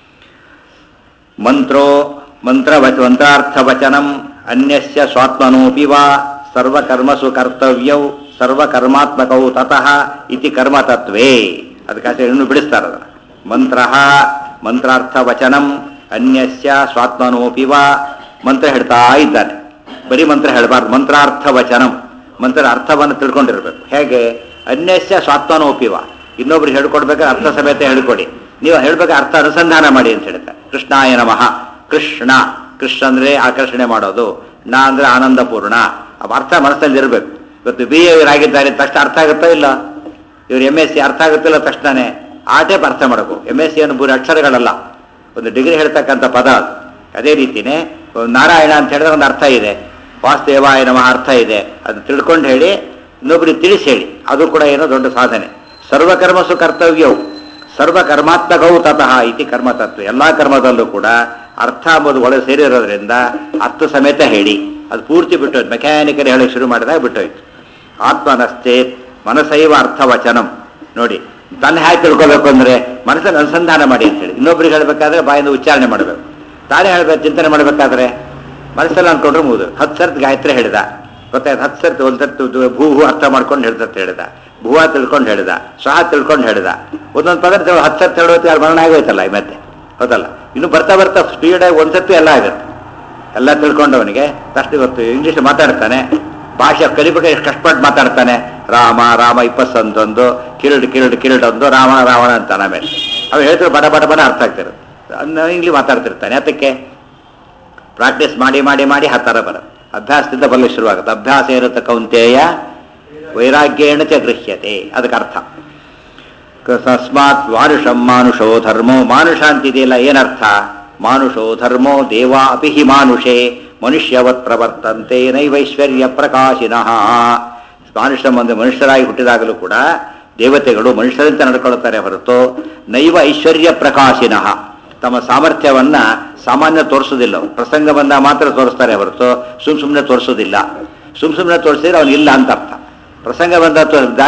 ಮಂತ್ರೋ ಮಂತ್ರವಚ ಮಂತ್ರಾರ್ಥವಚನಂ ಅನ್ಯಸ್ಯ ಸ್ವಾತ್ಮನೋಪಿ ವಾ ಸರ್ವಕರ್ಮಸು ಕರ್ತವ್ಯೌ ಸರ್ವಕರ್ಮಾತ್ಮಕೌ ತತಃ ಇತಿ ಕರ್ಮತತ್ವೇ ಅದಕ್ಕೆ ಇನ್ನೂ ಬಿಡಿಸ್ತಾರೆ ಅದನ್ನು ಮಂತ್ರ ಮಂತ್ರಾರ್ಥವಚನಂ ಅನ್ಯಸ್ಯ ಸ್ವಾತ್ಮನೋಪಿ ವಾ ಮಂತ್ರ ಹೇಳ್ತಾ ಇದ್ದಾನೆ ಬರೀ ಮಂತ್ರ ಹೇಳಬಾರ್ದು ಮಂತ್ರಾರ್ಥವಚನಂ ಮಂತ್ರ ಅರ್ಥವನ್ನು ತಿಳ್ಕೊಂಡಿರ್ಬೇಕು ಹೇಗೆ ಅನ್ಯಸ್ಯ ಸ್ವಾತ್ಮನೋಪಿ ವಾ ಇನ್ನೊಬ್ರಿಗೆ ಹೇಳ್ಕೊಡ್ಬೇಕಾದ್ರೆ ಅರ್ಥ ಸಮೇತ ಹೇಳ್ಕೊಡಿ ನೀವು ಹೇಳ್ಬೇಕಾದ್ರೆ ಅರ್ಥ ಅನುಸಂಧಾನ ಮಾಡಿ ಅಂತ ಹೇಳ್ತಾರೆ ಕೃಷ್ಣಾಯ ನಮಃ ಕೃಷ್ಣ ಕೃಷ್ಣ ಅಂದ್ರೆ ಆಕರ್ಷಣೆ ಮಾಡೋದು ನಾ ಅಂದ್ರೆ ಆನಂದಪೂರ್ಣ ಅವ್ ಅರ್ಥ ಮನಸ್ಸಲ್ಲಿ ಇರಬೇಕು ಇವತ್ತು ಬಿ ಆಗಿದ್ದಾರೆ ತಕ್ಷಣ ಅರ್ಥ ಆಗುತ್ತೋ ಇಲ್ಲ ಇವ್ರು ಎಮ್ ಎಸ್ ಸಿ ಅರ್ಥ ಆಗುತ್ತಿಲ್ಲ ತಕ್ಷಣನೇ ಆ ಟೈಪ್ ಅರ್ಥ ಮಾಡಬೇಕು ಎಮ್ ಎಸ್ ಸಿ ಅನ್ನು ಬರೀ ಅಕ್ಷರಗಳಲ್ಲ ಒಂದು ಡಿಗ್ರಿ ಹೇಳ್ತಕ್ಕಂಥ ಪದ ಅದು ಅದೇ ರೀತಿನೇ ಒಂದು ನಾರಾಯಣ ಅಂತ ಹೇಳಿದ್ರೆ ಒಂದು ಅರ್ಥ ಇದೆ ವಾಸುದೇವಾಯ ನಮಃ ಅರ್ಥ ಇದೆ ಅದನ್ನ ತಿಳ್ಕೊಂಡು ಹೇಳಿ ಇನ್ನೊಬ್ರಿಗೆ ತಿಳಿಸಿ ಹೇಳಿ ಅದು ಕೂಡ ಏನೋ ದೊಡ್ಡ ಸಾಧನೆ ಸರ್ವಕರ್ಮಸು ಕರ್ತವ್ಯವು ಸರ್ವಕರ್ಮಾತ್ಮಕವು ತತಃ ಇತಿ ಕರ್ಮತತ್ವ ಎಲ್ಲ ಕರ್ಮದಲ್ಲೂ ಕೂಡ ಅರ್ಥ ಅಂಬುದು ಒಳಗೆ ಸೇರಿರೋದ್ರಿಂದ ಅರ್ಥ ಸಮೇತ ಹೇಳಿ ಅದು ಪೂರ್ತಿ ಬಿಟ್ಟೋಯ್ತು ಮೆಕ್ಯಾನಿಕಲ್ ಹೇಳಕ್ಕೆ ಶುರು ಮಾಡಿದಾಗ ಬಿಟ್ಟೋಯ್ತು ಆತ್ಮನಶ್ಚೇತ್ ಮನಸೈವ ಅರ್ಥವಚನಂ ನೋಡಿ ತನ್ನ ಹೇಗೆ ತಿಳ್ಕೊಬೇಕು ಅಂದ್ರೆ ಮನಸ್ಸನ್ನು ಅನುಸಂಧಾನ ಮಾಡಿ ಅಂತೇಳಿ ಇನ್ನೊಬ್ರಿಗೆ ಹೇಳಬೇಕಾದ್ರೆ ಬಾಯಿಂದ ಉಚ್ಚಾರಣೆ ಮಾಡಬೇಕು ತಾನೇ ಹೇಳ್ಬೇಕು ಚಿಂತನೆ ಮಾಡಬೇಕಾದ್ರೆ ಮನಸ್ಸಲ್ಲಿ ಅನ್ಕೊಂಡ್ರೆ ಮುಗಿದು ಹತ್ತು ಸರ್ತಿ ಗಾಯತ್ರಿ ಹೇಳಿದ ಗೊತ್ತಾಯ್ತು ಹತ್ತು ಸರ್ತಿ ಒಂದು ಸರ್ತಿ ಇದು ಭೂ ಹೂ ಅರ್ಥ ಮಾಡ್ಕೊಂಡು ಹೇಳ್ತಂತ ಹೇಳಿದ ಭೂವ ತಿಳ್ಕೊಂಡು ಹೇಳಿದ ಸ್ವಹ ತಿಳ್ಕೊಂಡು ಹೇಳಿದ ಒಂದೊಂದು ಪದಾರ್ಥ ಹತ್ತು ಸರ್ತಿ ಹೇಳೋದು ಯಾರು ಮರಣ ಆಗೋಯ್ತಲ್ಲ ಈ ಮತ್ತೆ ಹೌದಲ್ಲ ಇನ್ನು ಬರ್ತಾ ಬರ್ತಾ ಸ್ಪೀಡಾಗಿ ಒಂದು ಸರ್ತಿ ಎಲ್ಲ ಆಗುತ್ತೆ ಎಲ್ಲ ತಿಳ್ಕೊಂಡವನಿಗೆ ತಕ್ಷಣ ಇವತ್ತು ಇಂಗ್ಲೀಷ್ ಮಾತಾಡ್ತಾನೆ ಭಾಷೆ ಕಲಿಬೇಕು ಎಷ್ಟು ಕಷ್ಟಪಟ್ಟು ಮಾತಾಡ್ತಾನೆ ರಾಮ ರಾಮ ಇಪ್ಪತ್ತೊಂದೊಂದು ಕಿರೀಡ್ ಕಿರೀಡ್ ಕಿರೀಡ್ ಒಂದು ರಾವಣ ರಾವಣ ಅಂತಾನೆ ಆಮೇಲೆ ಅವು ಹೇಳ್ತಾರೆ ಬಡ ಬಡ ಬಡ ಅರ್ಥ ಆಗ್ತಿರುತ್ತೆ ಇಂಗ್ಲೀಷ್ ಮಾತಾಡ್ತಿರ್ತಾನೆ ಅದಕ್ಕೆ ಪ್ರಾಕ್ಟೀಸ್ ಮಾಡಿ ಮಾಡಿ ಮಾಡಿ ಆ ಥರ ಬರುತ್ತೆ ಅಭ್ಯಾಸದಿಂದ ಬರಲಿಕ್ಕೆ ಶುರುವಾಗುತ್ತೆ ಅಭ್ಯಾಸ ಇರುತ್ತೆ ಕೌಂತೆಯ ವೈರಾಗ್ಯೇಣ ಚ ಗೃಹ್ಯತೆ ಅದಕ್ಕೆ ಅರ್ಥ ಕ- ತಸ್ಮಾತ್ ಮಾನುಷಂ ಮಾನುಷೋ ಧರ್ಮೋ ಮಾನುಷ ಅಂತಿದೆಯಲ್ಲ ಏನರ್ಥ ಮಾನುಷೋ ಧರ್ಮೋ ದೇವ ಅಪಿ ಹಿ ಮಾನುಷೇ ಮನುಷ್ಯವತ್ ಪ್ರವರ್ತಂತೆ ನೈವೈಶ್ವರ್ಯ ಪ್ರಕಾಶಿನಃ ಮಾನುಷ ಒಂದು ಮನುಷ್ಯರಾಗಿ ಹುಟ್ಟಿದಾಗಲೂ ಕೂಡ ದೇವತೆಗಳು ಮನುಷ್ಯರಂತೆ ನಡ್ಕೊಳ್ತಾರೆ ಹೊರತು ನೈವ ಐಶ್ವರ್ಯ ಪ್ರಕಾಶಿನಃ ತಮ್ಮ ಸಾಮರ್ಥ್ಯವನ್ನ ಸಾಮಾನ್ಯ ತೋರಿಸೋದಿಲ್ಲ ಅವ್ರು. ಪ್ರಸಂಗ ಬಂದಾಗ ಮಾತ್ರ ತೋರಿಸ್ತಾರೆ ಹೊರತು ಸುಮ್ ಸುಮ್ಮನೆ ತೋರಿಸೋದಿಲ್ಲ ಸುಮ್ ಸುಮ್ಮನೆ ತೋರಿಸಿದ್ರೆ ಅವ್ನು ಇಲ್ಲ ಅಂತ ಅರ್ಥ ಪ್ರಸಂಗ ಬಂದ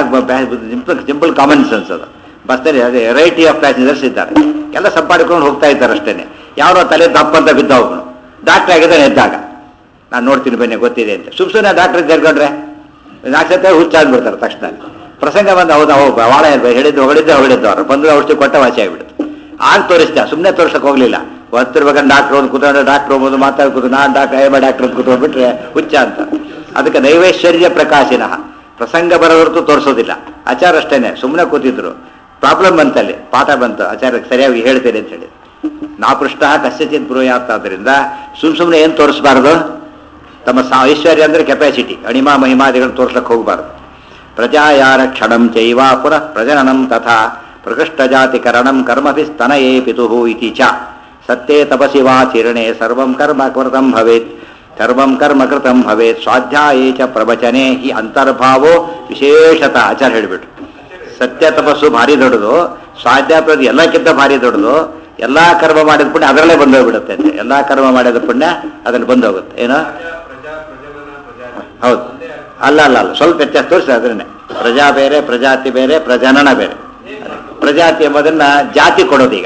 ಸಿಂಪಲ್ ಸಿಂಪಲ್ ಕಾಮನ್ ಸೆನ್ಸ್ ಅದು ಬಸ್ನಲ್ಲಿ ಅದೇ ವೆರೈಟಿ ಆಫ್ ಪ್ಯಾಸೆಂಜರ್ಸ್ ಇದ್ದಾರೆ ಎಲ್ಲ ಸಂಪಾಡಿಕೊಂಡು ಹೋಗ್ತಾ ಇದ್ದಾರೆ ಅಷ್ಟೇನೆ ಯಾರೋ ತಲೆ ದಪ್ಪ ಅಂತ ಬಿದ್ದ ಒಬ್ಬನು ಡಾಕ್ಟರ್ ಆಗಿದ್ದಾನೆ ಎದ್ದಾಗ ನಾನು ನೋಡ್ತೀನಿ ಬನ್ನಿ ಗೊತ್ತಿದೆ ಅಂತ ಸುಮ್ ಸುಮ್ಮನೆ ಡಾಕ್ಟರ್ ಸೇರ್ಕೊಂಡ್ರೆ ನಾಲ್ಕು ಸತಿ ಹುಚ್ಚಾಗ್ಬಿಡ್ತಾರೆ ತಕ್ಷಣ ಪ್ರಸಂಗ ಬಂದ ಹೌದಾ ಹೋಗ ಭಾಳ ಹೇಳಿದ್ದು ಹೊಗಳಿದ್ದೆ ಹೊಗಳಿದ್ದು ಅವ್ರು ಬಂದು ಔಷಧಿ ಕೊಟ್ಟ ವಾಸಿ ಆಗಿಬಿಡುತ್ತೆ ಆಗ ತೋರಿಸ್ತಾ ಸುಮ್ಮನೆ ತೋರ್ಸಕ್ ಹೋಗ್ಲಿಲ್ಲ ಬರ್ತಿರ್ಬೇಕಾದ್ರೆ ಡಾಕ್ಟ್ರ್ ಒಂದು ಕೂತ್ಕೊಂಡು ಡಾಕ್ಟ್ರ್ ಒಂದು ಮಾತಾಡಿ ಕೂತು ನಾನು ಡಾಕ್ಟರ್ ಐ ಡಾಕ್ಟರ್ ಅಂತ ಕೂತ್ಕೊಂಡ್ಬಿಟ್ರೆ ಹುಚ್ಚ ಅಂತ ಅದಕ್ಕೆ ನೈವೈಶ್ವರ್ಯ ಪ್ರಕಾಶಿನಃ ಪ್ರಸಂಗ ಬರೋ ಹೊರತು ತೋರಿಸೋದಿಲ್ಲ ಆಚಾರ ಅಷ್ಟೇನೆ ಸುಮ್ಮನೆ ಕೂತಿದ್ರು ಪ್ರಾಬ್ಲಮ್ ಬಂತಲ್ಲಿ ಪಾಠ ಬಂತು ಆಚಾರ್ಯಕ್ಕೆ ಸರಿಯಾಗಿ ಹೇಳ್ತೇನೆ ಅಂತ ಹೇಳಿ ನಾ ಪೃಷ್ಠ ಕಸ್ಯಚಿತ್ ಬ್ರೂಯಾತ್ ಆದ್ದರಿಂದ ಸುಮ್ ಸುಮ್ಮನೆ ಏನು ತೋರಿಸ್ಬಾರ್ದು ತಮ್ಮ ಸಾ ಐಶ್ವರ್ಯ ಅಂದರೆ ಕೆಪಾಸಿಟಿ ಅಣಿಮಾ ಮಹಿಮಾದಿಗಳನ್ನು ತೋರ್ಸಕ್ಕೆ ಹೋಗಬಾರ್ದು ಪ್ರಜಾಯಾರ ಕ್ಷಣಂ ಚೈವ ಪುನಃ ಪ್ರಜನನಂ ತಥಾ ಪ್ರಕೃಷ್ಟಜಾತಿಕರಣಂ ಕರ್ಮಭಿ ಸ್ತನಯೇ ಪಿತುಃ ಇತಿ ಚ ಸತ್ಯೇ ತಪಸಿ ವಾಚಿರಣೆ ಸರ್ವಂ ಕರ್ಮ ಕೃತಂ ಭವೇತ್ ಸರ್ವಂ ಕರ್ಮ ಕೃತಂ ಭವೇತ್ ಸ್ವಾಧ್ಯಾಯೇ ಚ ಪ್ರವಚನೆ ಹಿ ಅಂತರ್ಭಾವೋ ವಿಶೇಷತಃ ಆಚಾರ ಹೇಳಿಬಿಟ್ರು ಸತ್ಯ ತಪಸ್ಸು ಭಾರಿ ದೊಡ್ಡದು ಸ್ವಾಧ್ಯಾಯ ಎಲ್ಲಕ್ಕಿಂತ ಭಾರಿ ದೊಡ್ಡದು ಎಲ್ಲಾ ಕರ್ಮ ಮಾಡಿದ ಪುಣ್ಯ ಅದರಲ್ಲೇ ಬಂದೋಗ್ಬಿಡುತ್ತೆ ಅಂತೆ ಎಲ್ಲಾ ಕರ್ಮ ಮಾಡಿದ ಪುಣ್ಯ ಅದ್ರಲ್ಲಿ ಬಂದೋಗುತ್ತೆ ಏನೋ ಪ್ರಜಾ ಪ್ರಜಾ ಪ್ರಜಾವನ ಪ್ರಜಾತಿ ಹೌದು ಅಲ್ಲ ಅಲ್ಲ ಅಲ್ಲ ಸ್ವಲ್ಪ ವ್ಯತ್ಯಾಸ ತೋರಿಸಿ ಅದನ್ನೇ ಪ್ರಜಾ ಬೇರೆ ಪ್ರಜಾತಿ ಬೇರೆ ಪ್ರಜನನ ಬೇರೆ ಪ್ರಜಾತಿ ಎಂಬುದನ್ನ ಜಾತಿ ಕೊಡೋದೀಗ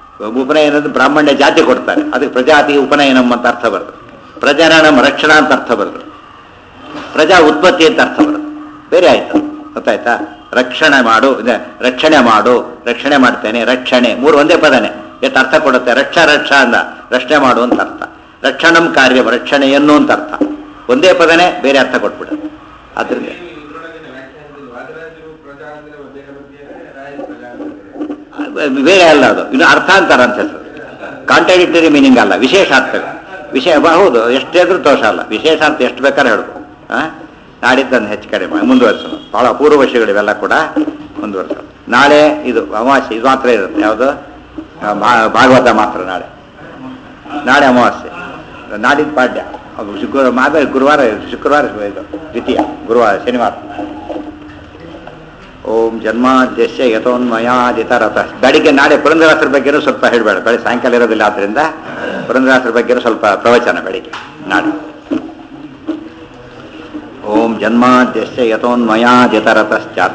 ಉಪನಯನದ ಬ್ರಾಹ್ಮಣ್ಯ ಜಾತಿ ಕೊಡ್ತಾರೆ ಅದಕ್ಕೆ ಪ್ರಜಾತಿ ಉಪನಯನಂ ಅಂತ ಅರ್ಥ ಬರೋದು ಪ್ರಜನನಂ ರಕ್ಷಣಾ ಅಂತ ಅರ್ಥ ಬರೋದು ಪ್ರಜಾ ಉತ್ಪತ್ತಿ ಅಂತ ಅರ್ಥ ಬರೋದು ಬೇರೆ ಆಯ್ತು ಗೊತ್ತಾಯ್ತಾ ರಕ್ಷಣೆ ಮಾಡು ಇದೆ, ರಕ್ಷಣೆ ಮಾಡು ರಕ್ಷಣೆ ಮಾಡ್ತೇನೆ ರಕ್ಷಣೆ ಮೂರು ಒಂದೇ ಪದನೇ ಎಷ್ಟು ಅರ್ಥ ಕೊಡುತ್ತೆ ರಕ್ಷ ರಕ್ಷ ಅಂದ ರಕ್ಷಣೆ ಮಾಡು ಅಂತ ಅರ್ಥ ರಕ್ಷಣಂ ಕಾರ್ಯ ರಕ್ಷಣೆಯನ್ನು ಅಂತ ಅರ್ಥ ಒಂದೇ ಪದನೇ ಬೇರೆ ಅರ್ಥ ಕೊಟ್ಬಿಡುತ್ತೆ ಆದ್ರಿಂದ ನೀವು ಇದ್ರೊಳಗಿನ ವ್ಯಾಖ್ಯಾನದಲ್ಲಿ ವಾದರಾಜರು ಪ್ರಜಾ ಅಂದ್ರೆ ಬೇರೆ ಬಗ್ಗೆ ರಾಯ ಪ್ರಜಾ ಅಂದ್ರೆ ಬೇರೆ. ಬೇರೆ ಅಲ್ಲ ಅದು ಇನ್ನು ಅರ್ಥಾಂತರ ಅಂತ ಹೆಸರು ಕಾಂಟ್ರಾಡಿಕ್ಟರಿ ಮೀನಿಂಗ್ ಅಲ್ಲ ವಿಶೇಷಾರ್ಥ ವಿಷಯ ಹೌದು ಎಷ್ಟಾದ್ರೂ ದೋಷ ಅಲ್ಲ ವಿಶೇಷಾರ್ಥ ಎಷ್ಟು ಬೇಕಾದ್ರೆ ಹೇಳ್ಬೋದು ಹಾಂ ನಾಡಿದ್ದನ್ನು ಹೆಚ್ಚು ಕಡೆ ಮಾಡಿ ಮುಂದುವರಿಸೋಣ ಭಾಳ ಅಪೂರ್ವ ವಿಷಯಗಳಿವೆಲ್ಲ ಕೂಡ ಮುಂದುವರಿಸೋಣ ನಾಳೆ ಇದು ಅಮಾವಾಸ್ಯೆ ಇದು ಮಾತ್ರ ಇರುತ್ತೆ ಯಾವುದು ಆ, ಭಾ- ಭಾಗವತ ಮಾತ್ರ ನಾಳೆ ನಾಳೆ ಅಮಾವಾಸ್ಯೆ ನಾಡಿದ್ದು ಪಾಡ್ಯ ಅದು ಶುಕ್ರವಾರ ಆಮೇಲೆ ಗುರುವಾರ ಶುಕ್ರವಾರ ಇದು ದ್ವಿತೀಯ ಗುರುವಾರ ಶನಿವಾರ ಓಂ ಜನ್ಮಾದ್ಯಸ್ಯ ಯಥೋನ್ಮಯಾದಿತರತ ಬೆಳಿಗ್ಗೆ ನಾಳೆ ಪುರಂದರಾಸರ ಬಗ್ಗೆನೂ ಸ್ವಲ್ಪ ಹೇಳಬೇಡ ಬೆಳಗ್ಗೆ ಸಾಯಂಕಾಲ ಇರೋದಿಲ್ಲ ಆದ್ದರಿಂದ ಪುರಂದರಾಸರ ಬಗ್ಗೆನೂ ಸ್ವಲ್ಪ ಪ್ರವಚನ ಬೆಳಿಗ್ಗೆ ನಾಳೆ ಓಂ ಜನ್ಮಾದ್ಯಸ್ಯ ಯಥೋನ್ಮಯಾದಿತರತಶ್ಚಾತ್